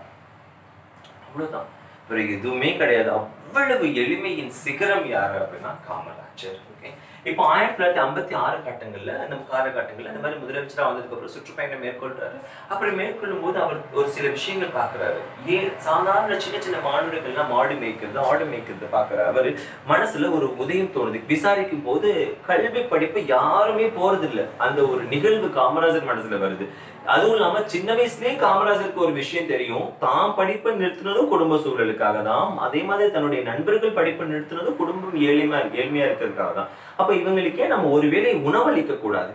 அவ்வளவுதான் வேற எதுவுமே கிடையாது அவ்வளவு எளிமையின் சிகரம் யாரு அப்படின்னா காமராஜர் ஓகே இப்போ ஆயிரத்தி தொள்ளாயிரத்தி ஐம்பத்தி ஆறு காட்டங்கள்ல நம்ம காலகட்டங்கள்ல இந்த மாதிரி முதலமைச்சரா வந்ததுக்கு அப்புறம் சுற்றுப்பயணம் மேற்கொள்றாரு அப்படி மேற்கொள்ளும் போது அவர் ஒரு சில விஷயங்கள் பார்க்கறாரு ஏன் சாதாரண சின்ன சின்ன மாணவர்கள்லாம் மாடு மேய்க்கிறது ஆடு மேய்க்கிறது பார்க்கறாரு அவரு மனசுல ஒரு உதயம் தோணுது விசாரிக்கும் போது கல்வி படிப்பு யாருமே போறது இல்ல அந்த ஒரு நிகழ்வு காமராஜர் மனசுல வருது அதுவும் இல்லாம சின்ன வயசுலயே காமராஜருக்கு ஒரு விஷயம் தெரியும் தான் படிப்பை நிறுத்தினதும் குடும்ப சூழலுக்காக தான் அதே மாதிரி தன்னுடைய நண்பர்கள் படிப்பை நிறுத்தினதும் குடும்பம் ஏழ்மையா ஏழ்மையா இருக்கிறதுக்காக தான் அப்ப இவங்களுக்கே நம்ம ஒருவேளை உணவளிக்க கூடாது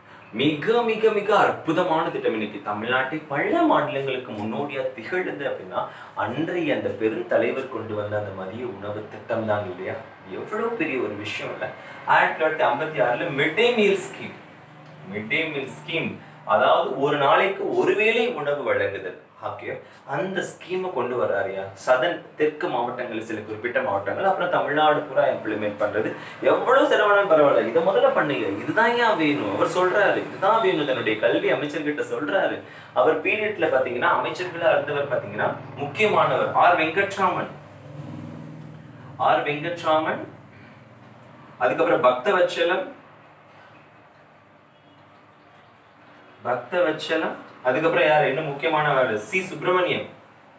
மிக மிக மிக அற்புதமான திட்டம் இன்னைக்கு தமிழ்நாட்டை பல மாநிலங்களுக்கு முன்னோடியா திகழுது அப்படின்னா அன்றைய அந்த பெருந்தலைவர் கொண்டு வந்த அந்த மதிய உணவு திட்டம் தான் இல்லையா எவ்வளவு பெரிய ஒரு விஷயம் இல்ல ஆயிரத்தி தொள்ளாயிரத்தி ஐம்பத்தி ஆறுல mid day meal scheme mid day meal scheme அதாவது ஒரு நாளைக்கு ஒருவேளை உணவு வழங்குதல் ஓகே அந்த ஸ்கீமை கொண்டு வர்றாருயா சதன் தெற்கு மாவட்டங்கள் சில குறிப்பிட்ட மாவட்டங்கள் அப்புறம் தமிழ்நாடு பூரா இம்ப்ளிமெண்ட் பண்றது எவ்வளவு செலவானாலும் பரவாயில்ல இதை முதல்ல பண்ணுங்க இதுதான் ஏன் வேணும் அவர் சொல்றாரு இதுதான் வேணும் தன்னுடைய கல்வி அமைச்சர்கிட்ட சொல்றாரு அவர் பீரியட்ல பாத்தீங்கன்னா அமைச்சர்களா இருந்தவர் பாத்தீங்கன்னா முக்கியமானவர் ஆர் வெங்கட்ராமன் ஆர் வெங்கட்ராமன் அதுக்கப்புறம் பக்தவச்சலம் பக்தவச்சலம் அதுக்கப்புறம் யார் என்ன முக்கியமானவர் சி சுப்பிரமணியம்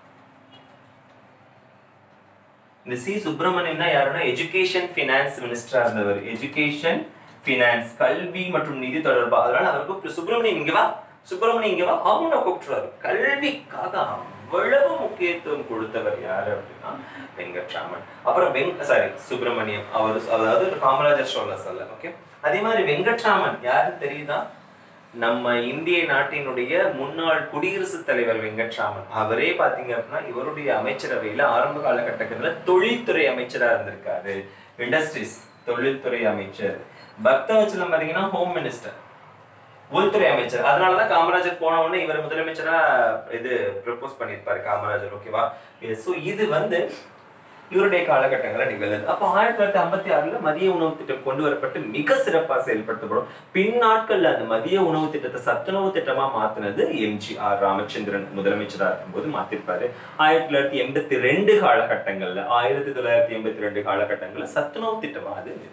இந்த சி சுப்பிரமணியம்னா யாருன்னா எஜுகேஷன் ஃபினான்ஸ் மினிஸ்டரா இருந்தவர் எஜுகேஷன் ஃபினான்ஸ் கல்வி மற்றும் நிதி தொடர்பா அதனால அவர் கூப்பிட்டு சுப்பிரமணியம் இங்க வா சுப்பிரமணியம் இங்க வா அவனை கூப்பிட்டுருவாரு கல்விக்காக அவ்வளவு முக்கியத்துவம் கொடுத்தவர் யாரு அப்படின்னா வெங்கட்ராமன் அப்புறம் வெங் சாரி சுப்பிரமணியம் அவர் அதாவது காமராஜர் சொல்ல சொல்ல ஓகே அதே மாதிரி வெங்கட்ராமன் யாருன்னு தெரியுதா நம்ம இந்திய நாட்டினுடைய முன்னாள் குடியரசுத் தலைவர் வெங்கட்ராமன் அவரே பாத்தீங்க அப்படின்னா இவருடைய அமைச்சரவையில ஆரம்ப காலகட்டத்துல தொழில்துறை அமைச்சரா இருந்திருக்காரு இண்டஸ்ட்ரீஸ் தொழில்துறை அமைச்சர் பக்தவச்சலம் பாத்தீங்கன்னா ஹோம் மினிஸ்டர் உள்துறை அமைச்சர் அதனாலதான் காமராஜர் போன உடனே இவர் முதலமைச்சரா இது ப்ரப்போஸ் பண்ணியிருப்பாரு காமராஜர் ஓகேவா சோ இது வந்து இவருடைய காலகட்டங்களில் நிகழ்ந்தது அப்போ ஆயிரத்தி தொள்ளாயிரத்தி ஐம்பத்தி ஆறுல மதிய உணவு திட்டம் கொண்டு வரப்பட்டு மிக சிறப்பாக செயல்படுத்தப்படும் பின் நாட்கள்ல அந்த மதிய உணவு திட்டத்தை சத்துணவு திட்டமா மாத்தினது எம்ஜிஆர் ராமச்சந்திரன் முதலமைச்சரா இருக்கும்போது மாத்திருப்பாரு ஆயிரத்தி தொள்ளாயிரத்தி எண்பத்தி ரெண்டு காலகட்டங்கள்ல ஆயிரத்தி தொள்ளாயிரத்தி எண்பத்தி ரெண்டு காலகட்டங்கள்ல சத்துணவு திட்டமா அது நிறைவேறி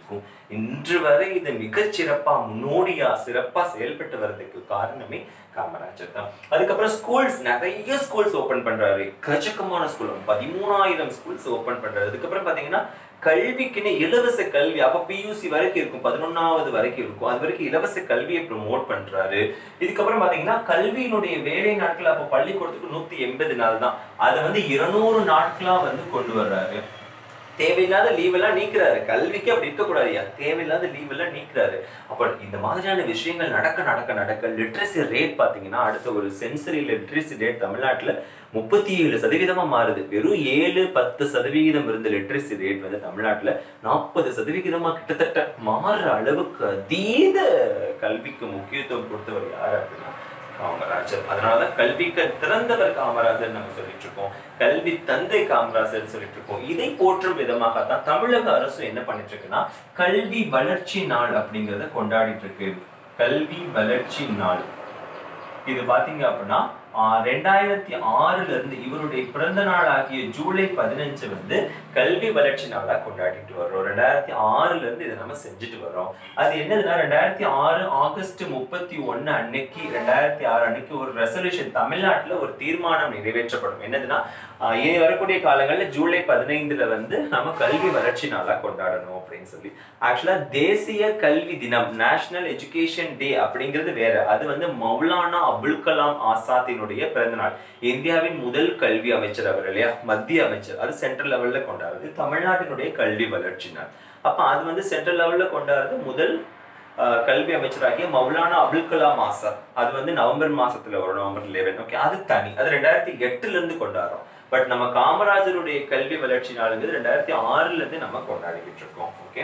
இருக்கும் இன்று வரை இது மிகச் சிறப்பா முன்னோடியா சிறப்பா செயல்பட்டு வர்றதுக்கு காரணமே காமராஜர் தான் அதுக்கப்புறம் ஸ்கூல்ஸ் நிறைய ஸ்கூல்ஸ் ஓபன் பண்றாரு எக்கச்சக்கமான ஸ்கூல் பதிமூணாயிரம் ஸ்கூல்ஸ் ஓபன் பண்றாரு அதுக்கப்புறம் பாத்தீங்கன்னா கல்விக்குன்னு இலவச கல்வி அப்ப பியூசி வரைக்கும் இருக்கும் பதினொன்னாவது வரைக்கும் இருக்கும் அது வரைக்கும் இலவச கல்வியை ப்ரொமோட் பண்றாரு இதுக்கப்புறம் பாத்தீங்கன்னா கல்வியினுடைய வேலை நாட்கள் அப்ப பள்ளிக்கூடத்துக்கு நூத்தி எண்பது நாள் தான் அதை வந்து இருநூறு நாட்களா வந்து கொண்டு வர்றாரு தேவையில்லாத லீவ் எல்லாம் நீக்கிறாரு கல்விக்கு அப்படி இருக்கக்கூடாதுயா தேவையில்லாத லீவ் எல்லாம் நீக்கிறாரு அப்ப இந்த மாதிரியான விஷயங்கள் நடக்க நடக்க நடக்க லிட்ரஸி ரேட் பாத்தீங்கன்னா அடுத்த ஒரு சென்சரி லிட்ரஸி ரேட் தமிழ்நாட்டுல முப்பத்தி ஏழு சதவீதமா மாறுது வெறும் ஏழு பத்து சதவிகிதம் இருந்த லிட்ரஸி ரேட் வந்து தமிழ்நாட்டுல நாற்பது சதவிகிதமா கிட்டத்தட்ட மாறுற அளவுக்கு அதீத கல்விக்கு முக்கியத்துவம் கொடுத்தவர் யாரு அப்படின்னா காமராஜர் அதனாலதான் கல்விக்கு திறந்தவர் காமராஜர் நம்ம சொல்லிட்டு இருக்கோம் கல்வி தந்தை காமராஜர் சொல்லிட்டு இருக்கோம் இதை போற்றும் விதமாக தான் தமிழக அரசு என்ன பண்ணிட்டு இருக்குன்னா கல்வி வளர்ச்சி நாள் அப்படிங்கறத கொண்டாடிட்டு இருக்கு கல்வி வளர்ச்சி நாள் இது பாத்தீங்க அப்படின்னா ஆஹ் ரெண்டாயிரத்தி ஆறுல இருந்து இவருடைய பிறந்த நாள் ஆகிய ஜூலை பதினஞ்சு வந்து கல்வி வளர்ச்சி நாளா கொண்டாடிட்டு வர்றோம் ரெண்டாயிரத்தி ஆறுல இருந்து இதை நம்ம செஞ்சுட்டு வர்றோம் அது என்னதுன்னா ரெண்டாயிரத்தி ஆறு ஆகஸ்ட் முப்பத்தி ஒண்ணு அன்னைக்கு ரெண்டாயிரத்தி ஆறு அன்னைக்கு ஒரு ரெசல்யூஷன் தமிழ்நாட்டுல ஒரு தீர்மானம் நிறைவேற்றப்படும் என்னதுன்னா ஆஹ் இனி வரக்கூடிய காலங்கள்ல ஜூலை பதினைந்துல வந்து நம்ம கல்வி வளர்ச்சி நாளா கொண்டாடணும் அப்படின்னு சொல்லி ஆக்சுவலா தேசிய கல்வி தினம் நேஷனல் எஜுகேஷன் டே அப்படிங்கிறது வேற அது வந்து மௌலானா அபுல் கலாம் ஆசாத்தினுடைய பிறந்த நாள் இந்தியாவின் முதல் கல்வி அமைச்சர் அவர் இல்லையா மத்திய அமைச்சர் அது சென்ட்ரல் லெவல்ல கொண்டாடுறது தமிழ்நாட்டினுடைய கல்வி வளர்ச்சி நாள் அப்ப அது வந்து சென்ட்ரல் லெவல்ல கொண்டாடுறது முதல் ஆஹ், கல்வி அமைச்சராகிய மௌலானா அபுல் கலாம் ஆசாத் அது வந்து நவம்பர் மாசத்துல வரும் நவம்பர் லெவன் ஓகே அது தனி அது ரெண்டாயிரத்தி எட்டுல இருந்து கொண்டாடுறோம் பட் நம்ம காமராஜருடைய கல்வி வளர்ச்சி நாளுங்கிறது ரெண்டாயிரத்தி ஆறுல இருந்து நம்ம கொண்டாடிக்கிட்டு இருக்கோம் ஓகே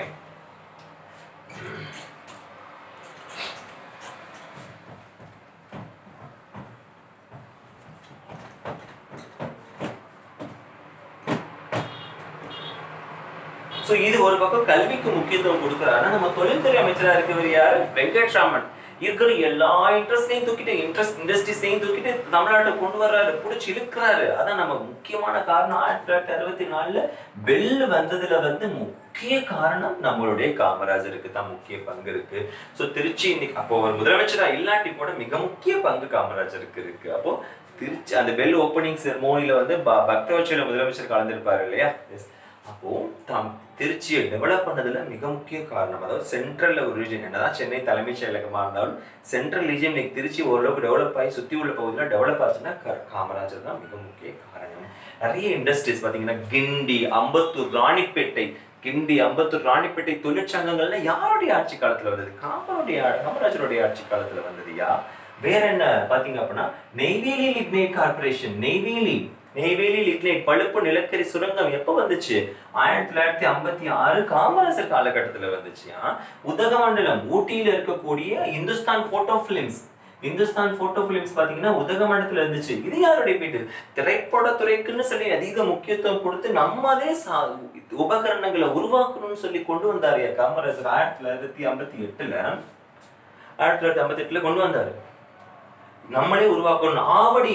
சோ இது ஒரு பக்கம் கல்விக்கு முக்கியத்துவம் கொடுக்குறாரு நம்ம தொழில்துறை அமைச்சரா இருக்கிறவர் யாரு வெங்கட்ராமன் இருக்கிற எல்லா இன்ட்ரெஸ்டையும் தூக்கிட்டு இன்ட்ரெஸ்ட் இண்டஸ்ட்ரீஸையும் தூக்கிட்டு தமிழ்நாட்டை கொண்டு வர்றாரு பிடிச்சி இழுக்கிறாரு அதான் நம்ம முக்கியமான காரணம் ஆயிரத்தி தொள்ளாயிரத்தி அறுபத்தி நாலுல பெல் வந்ததுல வந்து முக்கிய காரணம் நம்மளுடைய காமராஜருக்கு தான் முக்கிய பங்கு இருக்கு சோ திருச்சி இன்னைக்கு அப்போ ஒரு முதலமைச்சரா இல்லாட்டி கூட மிக முக்கிய பங்கு காமராஜருக்கு இருக்கு அப்போ திருச்சி அந்த பெல் ஓப்பனிங் செரமோனில வந்து ப- பக்தவச்சல முதலமைச்சர் கலந்துருப்பாரு இல்லையா Yes. அப்போ தாம் திருச்சியை டெவலப் பண்ணதுல மிக முக்கிய காரணம் அதாவது சென்ட்ரல்ல ஒரு ரீஜன் என்னதான் சென்னை தலைமைச் செயலகமா இருந்தாலும் சென்ட்ரல் ரீஜன் இன்னைக்கு திருச்சி ஓரளவுக்கு டெவலப் ஆகி சுத்தி உள்ள பகுதியில் டெவலப் ஆச்சுன்னா க- காமராஜர் தான் மிக முக்கிய காரணம் நிறைய இண்டஸ்ட்ரீஸ் பாத்தீங்கன்னா கிண்டி அம்பத்தூர் ராணிப்பேட்டை கிண்டி அம்பத்தூர் ராணிப்பேட்டை தொழிற்சங்கங்கள்ல யாருடைய ஆட்சி காலத்துல வந்தது காமருடைய காமராஜருடைய ஆட்சி காலத்துல வந்ததுயா வேற என்ன பாத்தீங்க அப்படின்னா Neyveli lignite corporation Neyveli Neyveli lignite பழுப்பு நிலக்கரி சுரங்கம் எப்ப வந்துச்சு ஆயிரத்தி தொள்ளாயிரத்தி ஐம்பத்தி ஆறு காமராஜர் காலகட்டத்துல வந்துச்சுயா உதகமண்டலம் ஊட்டியில இருக்கக்கூடிய Hindustan photo films Hindustan photo films பாத்தீங்கன்னா உதகமண்டலத்துல இருந்துச்சு இது யாருடைய வீடு திரைப்படத்துறைக்குன்னு சொல்லி அதிக முக்கியத்துவம் கொடுத்து நம்மளே சா- உபகரணங்களை உருவாக்கணும்னு சொல்லி கொண்டு வந்தாரு காமராஜர் ஆயிரத்தி தொள்ளாயிரத்தி ஐம்பத்தி எட்டுல ஆயிரத்தி தொள்ளாயிரத்தி ஐம்பத்தி எட்டுல கொண்டு வந்தாரு நம்மளே உருவாக்கணும் ஆவடி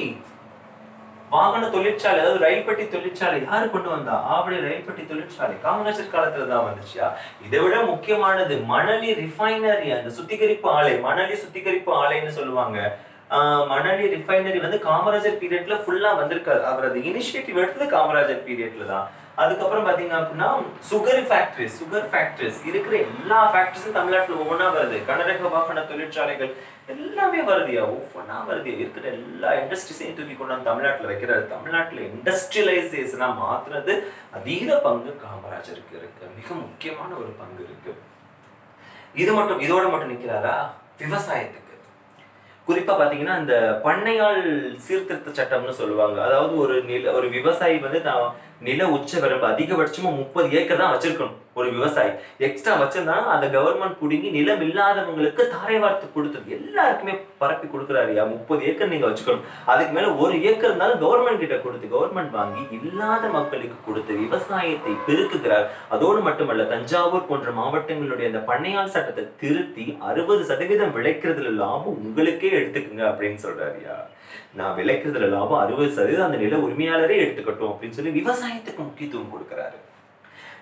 வாகன தொழிற்சாலை அதாவது ரயில் பெட்டி தொழிற்சாலை யாரு கொண்டு வந்தா ஆவடி ரயில் பெட்டி தொழிற்சாலை காமராஜர் காலத்துல தான் வந்துச்சுயா இதை விட முக்கியமானது மணலி ரிஃபைனரி அந்த சுத்திகரிப்பு ஆலை மணலி சுத்திகரிப்பு ஆலைன்னு சொல்லுவாங்க ஆஹ் மணலி ரிஃபைனரி வந்து காமராஜர் பீரியட்ல ஃபுல்லா வந்திருக்காரு அவர் அது இனிஷியேட்டிவ் எடுத்தது காமராஜர் பீரியட்ல தான் அதுக்கப்புறம் பாத்தீங்க அப்படின்னா சுகர் ஃபேக்டரிஸ் சுகர் ஃபேக்டரிஸ் இருக்கிற எல்லா ஃபேக்டரிஸும் தமிழ்நாட்டுல ஒவ்வொன்றா வருது கனரக வாகன தொழிற்சாலைகள் எல்லாமே வருதுயா ஒவ்வொன்றா வருது இருக்கிற எல்லா இண்டஸ்ட்ரீஸையும் தூக்கி கொண்டு வந்து தமிழ்நாட்டுல வைக்கிறாரு தமிழ்நாட்டுல இண்டஸ்ட்ரியலைசேஷனா மாத்துறது அதீத பங்கு காமராஜருக்கு இருக்கு மிக முக்கியமான ஒரு பங்கு இருக்கு இது மட்டும் இதோட மட்டும் நிக்கிறாரா விவசாயத்துக்கு குறிப்பா பாத்தீங்கன்னா இந்த பண்ணையாள் சீர்திருத்த சட்டம்னு சொல்லுவாங்க அதாவது ஒரு நில ஒரு விவசாயி வந்து தான் நில உச்ச வரம்பு அதிகபட்சமா முப்பது ஏக்கர் தான் வச்சிருக்கணும் ஒரு விவசாயி எக்ஸ்ட்ரா வச்சிருந்தா அந்த கவர்மெண்ட் புடுங்கி நிலம் இல்லாதவங்களுக்கு தாரை வார்த்து கொடுத்தது எல்லாருக்குமே பரப்பி கொடுக்குறாருயா முப்பது ஏக்கர் நீங்க வச்சுக்கணும் அதுக்கு மேல ஒரு ஏக்கர் இருந்தாலும் கவர்மெண்ட் கிட்ட கொடுத்து கவர்மெண்ட் வாங்கி இல்லாத மக்களுக்கு கொடுத்து விவசாயத்தை பெருக்குகிறார் அதோடு மட்டுமல்ல தஞ்சாவூர் போன்ற மாவட்டங்களுடைய அந்த பண்ணையாள் சட்டத்தை திருத்தி அறுபது சதவீதம் விளைக்கிறதுல லாபம் உங்களுக்கே எடுத்துக்குங்க அப்படின்னு சொல்றாருயா நான் விளைக்கிறதுல லாபம் அறுபது சதவீதம் அந்த நில உரிமையாளரே எடுத்துக்கட்டும் அப்படின்னு சொல்லி விவசாயத்துக்கு முக்கியத்துவம் கொடுக்கறாரு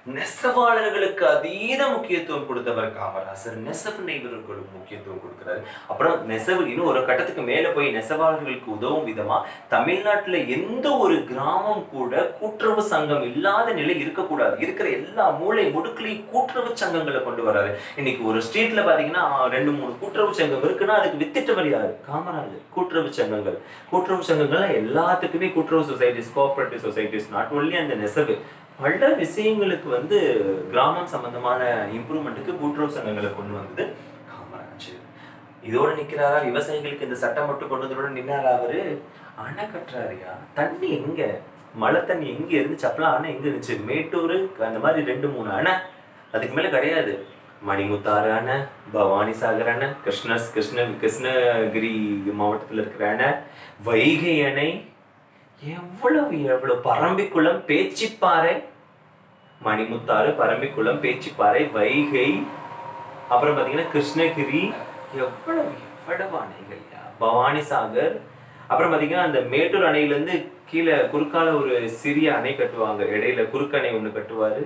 நெசவாளர்களுக்கு அதீத முக்கியத்துவம் கொடுத்தவர் காமராசர் நெசவு நெய்வர்களுக்கு முக்கியத்துவம் கொடுக்கிறாரு அப்புறம் நெசவு இன்னும் ஒரு கட்டத்துக்கு மேல போய் நெசவாளர்களுக்கு உதவும் விதமா தமிழ்நாட்டுல எந்த ஒரு கிராமம் கூட கூட்டுறவு சங்கம் இல்லாத நிலை இருக்கக்கூடாது இருக்கிற எல்லா மூளை முடுக்களையும் கூட்டுறவு சங்கங்களை கொண்டு வராரு இன்னைக்கு ஒரு ஸ்ட்ரீட்ல பாத்தீங்கன்னா ரெண்டு மூணு கூட்டுறவு சங்கம் இருக்குன்னா அதுக்கு வித்திட்டவர் யாரு காமராஜர் கூட்டுறவு சங்கங்கள் கூட்டுறவு சங்கங்கள்ல எல்லாத்துக்குமே கூட்டுறவு societies cooperative societies not only அந்த நெசவு பல விஷயங்களுக்கு வந்து கிராமம் சம்பந்தமான இம்ப்ரூவ்மெண்ட்டுக்கு கூட்டுறவு சங்கங்களை கொண்டு வந்தது காமராஜர் இதோட நிக்கிறாரா விவசாயிகளுக்கு இந்த சட்டம் மட்டும் கொண்டு வந்ததோட நின்னாரா அவரு அணை கட்டுறாருயா தண்ணி எங்க மழை தண்ணி எங்க இருந்துச்சு அப்பலாம் அணை எங்க இருந்துச்சு மேட்டூர் அந்த மாதிரி ரெண்டு மூணு அணை அதுக்கு மேல கிடையாது மணிமுத்தாறு அணை பவானி சாகர் அணை கிருஷ்ண கிருஷ்ண கிருஷ்ணகிரி மாவட்டத்தில் இருக்கிற அணை வைகை அணை எவ்வளவு எவ்வளவு பரம்பிக்குளம் பேச்சிப்பாறை மணிமுத்தாறு பரம்பிக்குளம் பேச்சிப்பாறை வைகை அப்புறம் பாத்தீங்கன்னா கிருஷ்ணகிரி எவ்வளவு எவ்வளவு அணைகள் பவானி சாகர் அப்புறம் பாத்தீங்கன்னா அந்த மேட்டூர் அணையில இருந்து கீழே குறுக்கால ஒரு சிறிய அணை கட்டுவாங்க இடையில குறுக்கணை ஒண்ணு கட்டுவாரு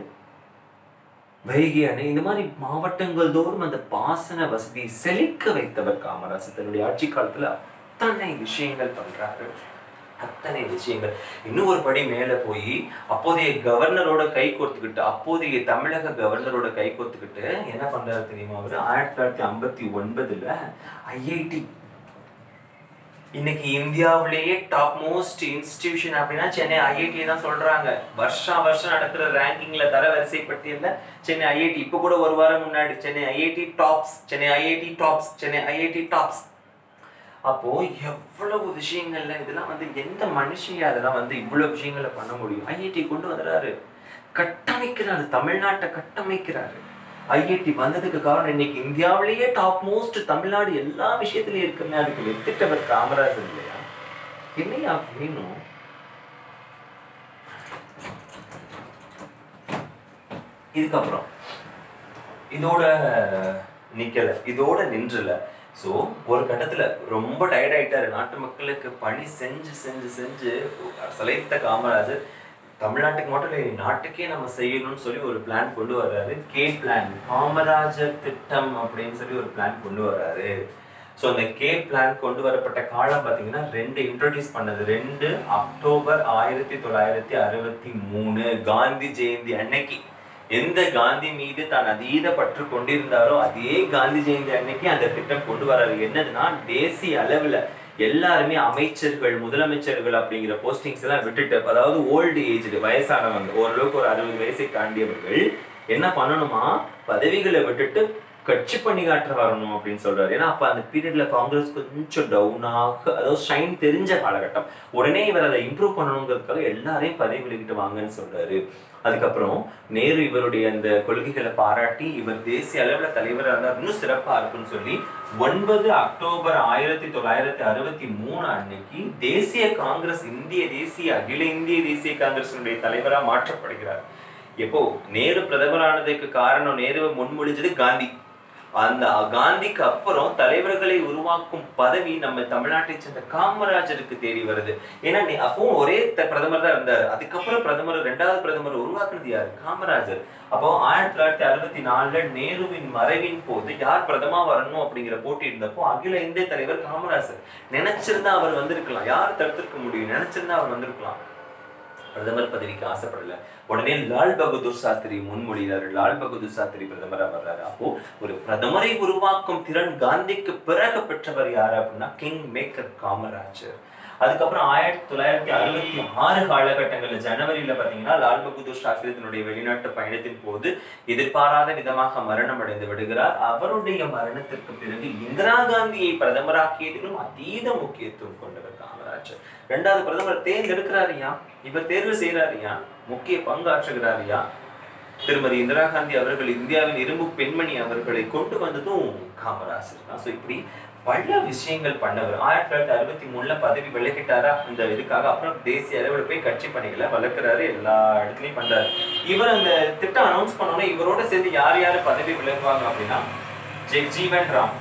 வைகை அணை இந்த மாதிரி மாவட்டங்கள் தோறும் அந்த பாசன வசதியை செழிக்க வைத்தவர் காமராசர் தன்னுடைய ஆட்சி காலத்துல அத்தனை விஷயங்கள் பண்றாரு அத்தனை விஷயங்கள் இன்னும் ஒரு படி மேல போய் அப்போதைய கவர்னரோட கை கோர்த்துக்கிட்டு அப்போதைய தமிழக கவர்னரோட கை கோர்த்துக்கிட்டு என்ன பண்றாரு தெரியுமா அவரு ஆயிரத்தி தொள்ளாயிரத்தி ஐம்பத்தி ஒன்பதுல ஐஐடி இன்னைக்கு இந்தியாவிலேயே டாப் மோஸ்ட் இன்ஸ்டிடியூஷன் அப்படின்னா சென்னை ஐஐடி தான் சொல்றாங்க வருஷா வருஷம் நடக்கிற ரேங்கிங்ல தர வரிசை பட்டியல்ல சென்னை ஐஐடி இப்போ கூட ஒரு வாரம் முன்னாடி Chennai IIT tops Chennai IIT tops Chennai IIT tops அப்போ எவ்வளவு விஷயங்கள்ல இதெல்லாம் வந்து எந்த மனுஷியா அதெல்லாம் வந்து இவ்வளவு விஷயங்களை பண்ண முடியும் ஐஐடி கொண்டு வந்துறாரு கட்டமைக்கிறாரு தமிழ்நாட்டை கட்டமைக்கிறாரு ஐஐடி வந்ததுக்கு காரணம் இன்னைக்கு இந்தியாவிலேயே டாப் மோஸ்ட் தமிழ்நாடு எல்லா விஷயத்திலயும் இருக்குமே அதுக்கு வெத்திட்டவர் காமராஜர் இல்லையா என்னையா வேணும் இதுக்கப்புறம் இதோட நிக்கல இதோட நின்றல ஸோ ஒரு கட்டத்துல ரொம்ப டயர்ட் ஆயிட்டாரு நாட்டு மக்களுக்கு பணி செஞ்சு செஞ்சு செஞ்சு சலைத்த காமராஜர் தமிழ்நாட்டுக்கு மட்டும் இல்லை நாட்டுக்கே நம்ம செய்யணும்னு சொல்லி ஒரு பிளான் கொண்டு வர்றாரு கே பிளான் காமராஜர் திட்டம் அப்படின்னு சொல்லி ஒரு பிளான் கொண்டு வர்றாரு ஸோ அந்த கே பிளான் கொண்டு வரப்பட்ட காலம் பார்த்தீங்கன்னா ரெண்டு இன்ட்ரடியூஸ் பண்ணது ரெண்டு அக்டோபர் ஆயிரத்தி தொள்ளாயிரத்தி அறுபத்தி மூணு காந்தி ஜெயந்தி அன்னைக்கு எந்த காந்தி மீது தான் அதீத பற்று கொண்டிருந்தாரோ அதே காந்தி ஜெயந்தி அன்னைக்கு அந்த திட்டம் கொண்டு வராரு என்னதுன்னா தேசிய அளவுல எல்லாருமே அமைச்சர்கள் முதலமைச்சர்கள் அப்படிங்கிற போஸ்டிங்ஸ் எல்லாம் விட்டுட்டு அதாவது ஓல்டு ஏஜ்டு வயசானவங்க ஓரளவுக்கு ஒரு அறுபது வயசை தாண்டியவர்கள் என்ன பண்ணணுமா பதவிகளை விட்டுட்டு கட்சி பண்ணி காட்டுற வரணும் அப்படின்னு சொல்றாரு ஏன்னா அப்ப அந்த பீரியட்ல காங்கிரஸ் கொஞ்சம் டவுனாக அதாவது ஷைன் தெரிஞ்ச காலகட்டம் உடனே இவர் அதை இம்ப்ரூவ் பண்ணணுங்கிறதுக்காக எல்லாரையும் பதவி விலகிட்டு வாங்கன்னு சொல்றாரு அதுக்கப்புறம் நேரு இவருடைய அந்த கொள்கைகளை பாராட்டி இவர் தேசிய அளவுல தலைவராக இருந்தால் இன்னும் சிறப்பா இருக்குன்னு சொல்லி ஒன்பது அக்டோபர் ஆயிரத்தி தொள்ளாயிரத்தி அறுபத்தி மூணு அன்னைக்கு தேசிய காங்கிரஸ் இந்திய தேசிய அகில இந்திய தேசிய காங்கிரசினுடைய தலைவரா மாற்றப்படுகிறார் எப்போ நேரு பிரதமரானதுக்கு காரணம் நேருவை முன்மொழிஞ்சது காந்தி அந்த காந்திக்கு அப்புறம் தலைவர்களை உருவாக்கும் பதவி நம்ம தமிழ்நாட்டை சேர்ந்த காமராஜருக்கு தேடி வருது ஏன்னா நீ அப்பவும் ஒரே த- பிரதமர் தான் இருந்தார் அதுக்கப்புறம் பிரதமர் ரெண்டாவது பிரதமர் உருவாக்குனது யாரு காமராஜர் அப்போ ஆயிரத்தி தொள்ளாயிரத்தி அறுபத்தி நாலுல நேருவின் மறைவின் போது யார் பிரதமா வரணும் அப்படிங்கிற போட்டி இருந்தப்போ அகில இந்திய தலைவர் காமராஜர் நினைச்சிருந்தா அவர் வந்திருக்கலாம் யார் தடுத்திருக்க முடியும் நினைச்சிருந்தா அவர் வந்திருக்கலாம் பிரதமர் பதவிக்கு ஆசைப்படல உடனே லால் பகதூர் சாஸ்திரி முன்மொழிகிறார் லால் பகதூர் சாஸ்திரி பிரதமரா வர்றாரு அப்போ ஒரு பிரதமரை உருவாக்கும் திறன் காந்திக்கு பிறகு பெற்றவர் யாரு அப்படின்னா கிங் மேக்கர் காமராஜர் அதுக்கப்புறம் ஆயிரத்தி தொள்ளாயிரத்தி அறுபத்தி ஆறு காலகட்டங்கள்ல ஜனவரியில பாத்தீங்கன்னா லால் பகதூர் சாஸ்திரி தன்னுடைய வெளிநாட்டு பயணத்தின் போது எதிர்பாராத விதமாக மரணம் அடைந்து விடுகிறார் அவருடைய மரணத்திற்கு பிறகு இந்திரா காந்தியை பிரதமராக்கியதிலும் அதீத முக்கியத்துவம் கொண்டவர் காமராஜர் ரெண்டாவது பிரதமர் தேர்ந்தெடுக்கிறாரியா இவர் தேர்வு செய்யறாரியா முக்கிய பங்காற்றுகிறாரியா திருமதி இந்திரா காந்தி அவர்கள் இந்தியாவின் இரும்பு பெண்மணி அவர்களை கொண்டு வந்ததும் காமராஜர் தான் ஸோ இப்படி பல விஷயங்கள் பண்ணவர் ஆயிரத்தி தொள்ளாயிரத்தி அறுபத்தி மூணுல பதவி விலகிட்டாரா இந்த இதுக்காக அப்புறம் தேசிய அளவில் போய் கட்சி பணிகளை வளர்க்குறாரு எல்லா இடத்துலயும் பண்றாரு இவர் அந்த திட்டம் அனௌன்ஸ் பண்ணோன்னே இவரோட சேர்ந்து யார் யார் பதவி விலகுவாங்க அப்படின்னா ஜெக்ஜீவன் ராம்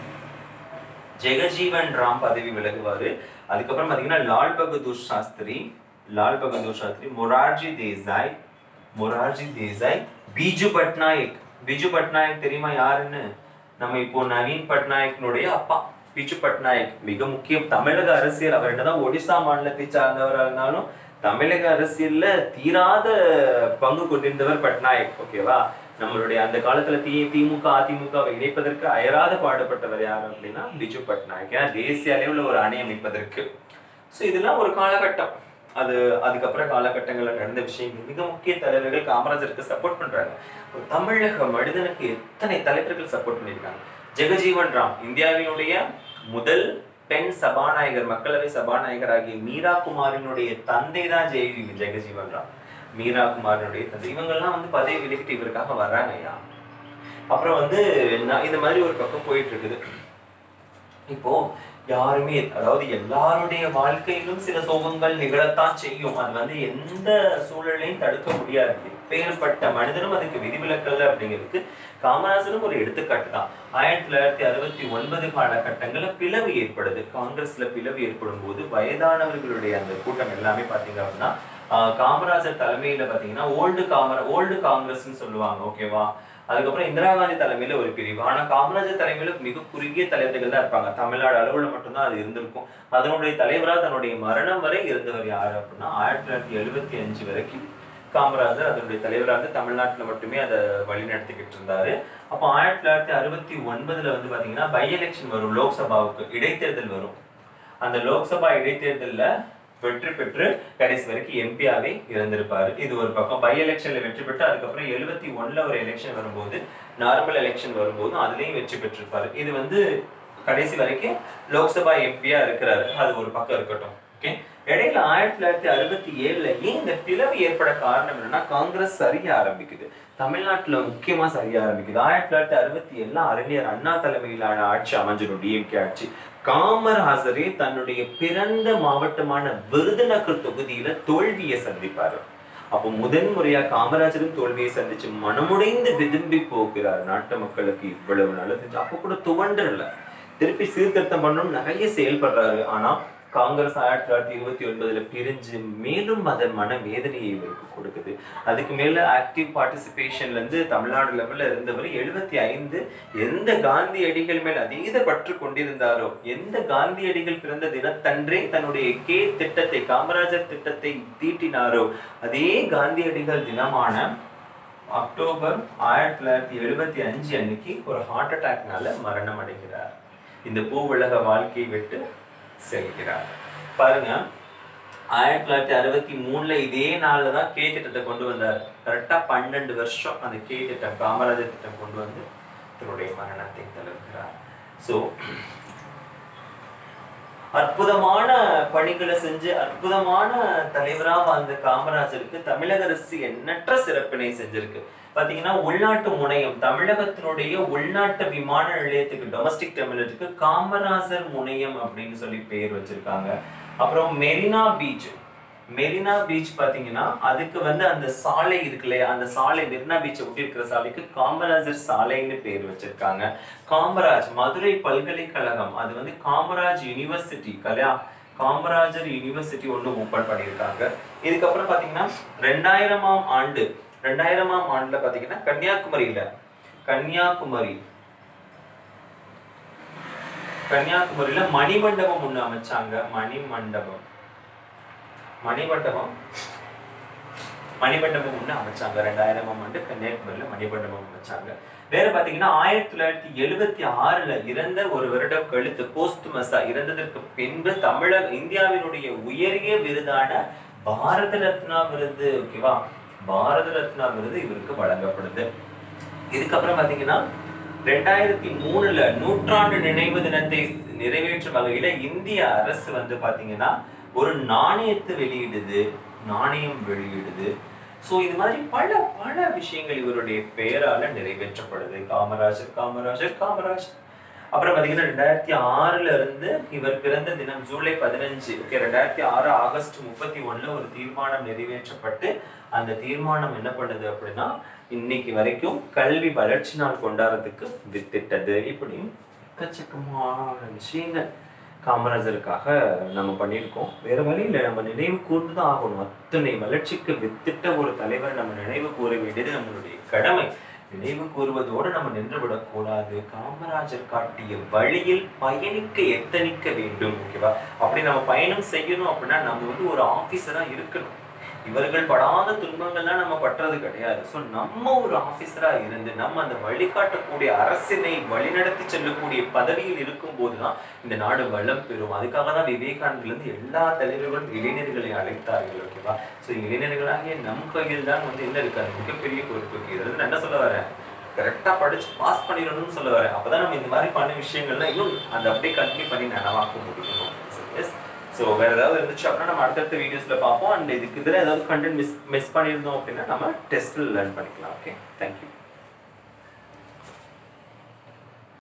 ஜெகஜீவன் ராம் பதவி விலகுவாரு அதுக்கப்புறம் பாத்தீங்கன்னா லால் பகதூர் சாஸ்திரி லால் பகதூர் சாஸ்திரி மொரார்ஜி தேசாய் மொரார்ஜி தேசாய் பிஜு பட்நாயக் பிஜு பட்நாயக் தெரியுமா யாருன்னு நம்ம இப்போ நவீன் பட்நாயக்கினுடைய அப்பா பிஜு பட்நாயக் மிக முக்கியம் தமிழக அரசியல் அவர் என்னதான் ஒடிசா மாநிலத்தை சார்ந்தவராக இருந்தாலும் தமிழக அரசியல்ல தீராத பங்கு கொண்டிருந்தவர் பட்நாயக் ஓகேவா நம்மளுடைய அந்த காலத்துல தி திமுக அதிமுகவை இணைப்பதற்கு அயராத பாடுபட்டவர் யார் அப்படின்னா பிஜு பட்நாயக் ஏன்னா தேசிய அளவுல ஒரு அணி அமைப்பதற்கு ஸோ இதெல்லாம் ஒரு காலகட்டம் அது அதுக்கப்புறம் காலகட்டங்கள்ல நடந்த விஷயங்கள் மிக முக்கிய தலைவர்கள் காமராஜருக்கு சப்போர்ட் பண்றாங்க ஒரு தமிழக மனிதனுக்கு எத்தனை தலைவர்கள் சப்போர்ட் பண்ணியிருக்காங்க ஜெகஜீவன் ராம் இந்தியாவினுடைய முதல் பெண் சபாநாயகர் மக்களவை சபாநாயகர் ஆகிய மீரா குமாரினுடைய தந்தை தான் ஜெய் ஜெகஜீவன் ராம் மீரா குமாரினுடைய தந்தை இவங்கெல்லாம் வந்து பதவி விலகிட்டு இவருக்காக வர்றாங்க ஐயா அப்புறம் வந்து நான் இந்த மாதிரி ஒரு பக்கம் போயிட்டு இருக்குது இப்போ யாருமே அதாவது எல்லாருடைய வாழ்க்கையிலும் சில சோகங்கள் நிகழத்தான் செய்யும் அது வந்து எந்த சூழலையும் தடுக்க முடியாது எப்பேற்பட்ட மனிதனும் அதுக்கு விதிவிலக்கல்ல அப்படிங்கிறதுக்கு காமராஜரும் ஒரு எடுத்துக்காட்டு தான் ஆயிரத்தி தொள்ளாயிரத்தி அறுபத்தி ஒன்பது காலகட்டங்கள்ல பிளவு ஏற்படுது காங்கிரஸ்ல பிளவு ஏற்படும் போது வயதானவர்களுடைய அந்த கூட்டம் எல்லாமே பாத்தீங்க அப்படின்னா ஆஹ் காமராஜர் தலைமையில பாத்தீங்கன்னா ஓல்டு காமரா ஓல்டு காங்கிரஸ்னு சொல்லுவாங்க ஓகேவா அதுக்கப்புறம் இந்திரா காந்தி தலைமையில ஒரு பிரிவு ஆனா காமராஜர் தலைமையில மிக குறுகிய தலைவர்கள் தான் இருப்பாங்க தமிழ்நாடு அளவுல மட்டும்தான் அது இருந்திருக்கும் அதனுடைய தலைவரா தன்னுடைய மரணம் வரை இருந்தவர் யாரு அப்படின்னா ஆயிரத்தி தொள்ளாயிரத்தி எழுபத்தி அஞ்சு வரைக்கும் காமராஜர் அதனுடைய தலைவராக இருந்து தமிழ்நாட்டுல மட்டுமே அதை வழிநடத்திக்கிட்டு இருந்தாரு அப்போ ஆயிரத்தி தொள்ளாயிரத்தி அறுபத்தி ஒன்பதுல வந்து பாத்தீங்கன்னா பை எலெக்ஷன் வரும் லோக்சபாவுக்கு இடைத்தேர்தல் வரும் அந்த லோக்சபா இடைத்தேர்தல்ல வெற்றி பெற்று கடைசி வரைக்கும் எம்பியாவே இருந்திருப்பாரு இது ஒரு பக்கம் பை எலெக்ஷன்ல வெற்றி பெற்று அதுக்கப்புறம் எழுபத்தி ஒண்ணுல ஒரு எலெக்ஷன் வரும்போது நார்மல் எலெக்ஷன் வரும்போது அதுலயும் வெற்றி பெற்றிருப்பாரு இது வந்து கடைசி வரைக்கும் லோக்சபா எம்பியா இருக்கிறாரு அது ஒரு பக்கம் இருக்கட்டும் ஓகே இடையில ஆயிரத்தி தொள்ளாயிரத்தி அறுபத்தி ஏழுல ஏன் இந்த பிளவு ஏற்பட காரணம் என்னன்னா காங்கிரஸ் சரிய ஆரம்பிக்குது தமிழ்நாட்டுல முக்கியமா சரிய ஆரம்பிக்குது ஆயிரத்தி தொள்ளாயிரத்தி அறுபத்தி ஏழுல அறிஞர் அண்ணா தலைமையிலான ஆட்சி அமைஞ்சிடும் டிஎம்கே ஆட்சி காமராஜரே தன்னுடைய பிறந்த மாவட்டமான விருதுநகர் தொகுதியில தோல்வியை சந்திப்பாரு அப்போ முதன் முறையா காமராஜரும் தோல்வியை சந்திச்சு மனமுடைந்து விரும்பி போகிறார் நாட்டு மக்களுக்கு இவ்வளவு நல்லது அப்போ கூட துவண்டல திருப்பி சீர்திருத்தம் பண்ணணும் நிறைய செயல்படுறாரு ஆனா காங்கிரஸ் ஆயிரத்தி தொள்ளாயிரத்தி இருபத்தி ஒன்பதுல பிரிஞ்சு மேலும் அது மன வேதனையை இவருக்கு கொடுக்குது அதுக்கு மேல ஆக்டிவ் பார்ட்டிசிபேஷன்ல இருந்து தமிழ்நாடு லெவல்ல இருந்தவர் எழுபத்தி ஐந்து எந்த காந்தியடிகள் மேல் அதீத பற்று கொண்டிருந்தாரோ எந்த காந்தியடிகள் பிறந்த தினத்தன்றே தன்னுடைய கே திட்டத்தை காமராஜர் திட்டத்தை தீட்டினாரோ அதே காந்தியடிகள் தினமான அக்டோபர் ஆயிரத்தி தொள்ளாயிரத்தி எழுபத்தி அஞ்சு அன்னைக்கு ஒரு ஹார்ட் அட்டாக்னால மரணம் அடைகிறார் இந்த பூ உலக வாழ்க்கையை விட்டு செல்கிறார் பாருங்க ஆயிரத்தி தொள்ளாயிரத்தி அறுபத்தி மூணுல இதே நாள்ல தான் கே திட்டத்தை கொண்டு வந்தார் கரெக்டா பன்னெண்டு வருஷம் அந்த கே திட்டம் காமராஜர் திட்டம் கொண்டு வந்து தன்னுடைய மரணத்தை தழுவுகிறார் ஸோ அற்புதமான பணிகளை செஞ்சு அற்புதமான தலைவரா வாழ்ந்த காமராஜருக்கு தமிழக அரசு எண்ணற்ற சிறப்பினை செஞ்சிருக்கு பாத்தீங்கன்னா உள்நாட்டு முனையம் தமிழகத்தினுடைய உள்நாட்டு விமான நிலையத்துக்கு டொமஸ்டிக் டெர்மினலுக்கு காமராஜர் முனையம் அப்படின்னு சொல்லி பெயர் வச்சிருக்காங்க அப்புறம் மெரினா பீச் மெரினா பீச் பாத்தீங்கன்னா அதுக்கு வந்து அந்த சாலை இருக்கு இல்லையா அந்த சாலை மெரினா பீச்சை ஒட்டி இருக்கிற சாலைக்கு காமராஜர் சாலைன்னு பேர் வச்சிருக்காங்க காமராஜ் மதுரை பல்கலைக்கழகம் அது வந்து காமராஜ் யூனிவர்சிட்டி கல்யா காமராஜர் யூனிவர்சிட்டி ஒன்று ஓப்பன் பண்ணியிருக்காங்க இதுக்கப்புறம் பாத்தீங்கன்னா ரெண்டாயிரமாம் ஆண்டு ரெண்டாயிரமாம் ஆண்டுல பாத்தீங்கன்னா கன்னியாகுமரியில கன்னியாகுமரி கன்னியாகுமரியில மணிமண்டபம் ஒண்ணு அமைச்சாங்க மணிமண்டபம் மணிமண்டபம் மணிமண்டபம் ஒண்ணு அமைச்சாங்க ரெண்டாயிரமாம் ஆண்டு கன்னியாகுமரியில மணிமண்டபம் அமைச்சாங்க வேற பாத்தீங்கன்னா ஆயிரத்தி தொள்ளாயிரத்தி எழுபத்தி ஆறுல இறந்த ஒரு வருடம் கழித்து போஸ்துமஸா இறந்ததற்கு பின்பு தமிழக இந்தியாவினுடைய உயரிய விருதான பாரத ரத்னா விருது ஓகேவா பாரத ரத்னா விருது இவருக்கு வழங்கப்படுது இதுக்கப்புறம் பாத்தீங்கன்னா ரெண்டாயிரத்தி மூணுல நூற்றாண்டு நினைவு தினத்தை நிறைவேற்றும் வகையில இந்திய அரசு வந்து பாத்தீங்கன்னா ஒரு நாணயத்தை வெளியிடுது நாணயம் வெளியிடுது சோ இது மாதிரி பல பல விஷயங்கள் இவருடைய பெயரால நிறைவேற்றப்படுது காமராஜர் காமராஜர் காமராஜர் அப்புறம் பாத்தீங்கன்னா ரெண்டாயிரத்தி ஆறுல இருந்து இவர் பிறந்த தினம் ஜூலை பதினஞ்சு ஓகே ரெண்டாயிரத்தி ஆறு ஆகஸ்ட் முப்பத்தி ஒண்ணுல ஒரு தீர்மானம் நிறைவேற்றப்பட்டு அந்த தீர்மானம் என்ன பண்ணுது அப்படின்னா இன்னைக்கு வரைக்கும் கல்வி வளர்ச்சி நாள் கொண்டாடுறதுக்கு வித்திட்டது இப்படி எக்கச்சக்கமான விஷயங்கள் காமராஜருக்காக நம்ம பண்ணியிருக்கோம் வேற வழி இல்லை நம்ம நினைவு கூர்ந்து தான் ஆகணும் அத்தனை வளர்ச்சிக்கு வித்திட்ட ஒரு தலைவரை நம்ம நினைவு கூற வேண்டியது நம்மளுடைய கடமை நினைவு கூறுவதோடு நம்ம நின்று விடக்கூடாது காமராஜர் காட்டிய வழியில் பயணிக்க எத்தனிக்க வேண்டும் ஓகேவா அப்படி நம்ம பயணம் செய்யணும் அப்படின்னா நம்ம வந்து ஒரு ஆபீசரா இருக்கணும் இவர்கள் படாத துன்பங்கள்லாம் நம்ம பட்டுறது கிடையாது ஸோ நம்ம ஒரு ஆபீசரா இருந்து நம்ம அந்த வழிகாட்டக்கூடிய அரசினை வழிநடத்தி செல்லக்கூடிய பதவியில் இருக்கும்போது தான் இந்த நாடு வளம் பெறும் அதுக்காக தான் விவேகானந்தில இருந்து எல்லா தலைவர்களும் இளைஞர்களை அழைத்தார்கள் ஓகேவா ஸோ இளைஞர்களாகிய நம் கையில் தான் வந்து என்ன இருக்காது மிகப்பெரிய பொறுப்பு இது வந்து நான் என்ன சொல்ல வரேன் கரெக்டாக படிச்சு பாஸ் பண்ணிடணும்னு சொல்ல வரேன் அப்பதான் நம்ம இந்த மாதிரி பண்ண விஷயங்கள்லாம் இன்னும் அதை அப்படியே கண்டினியூ பண்ணி நனவாக்க முடியும் எஸ் ஸோ வேற ஏதாவது இருந்துச்சு அப்படின்னா நம்ம அடுத்தடுத்த வீடியோஸ்ல பார்ப்போம் அண்ட் இதுக்கு இதில் ஏதாவது கண்டென்ட் மிஸ் மிஸ் பண்ணியிருந்தோம் அப்படின்னா நம்ம டெஸ்ட்டில் லேர்ன் பண்ணிக்கலாம் ஓகே தேங்க்யூ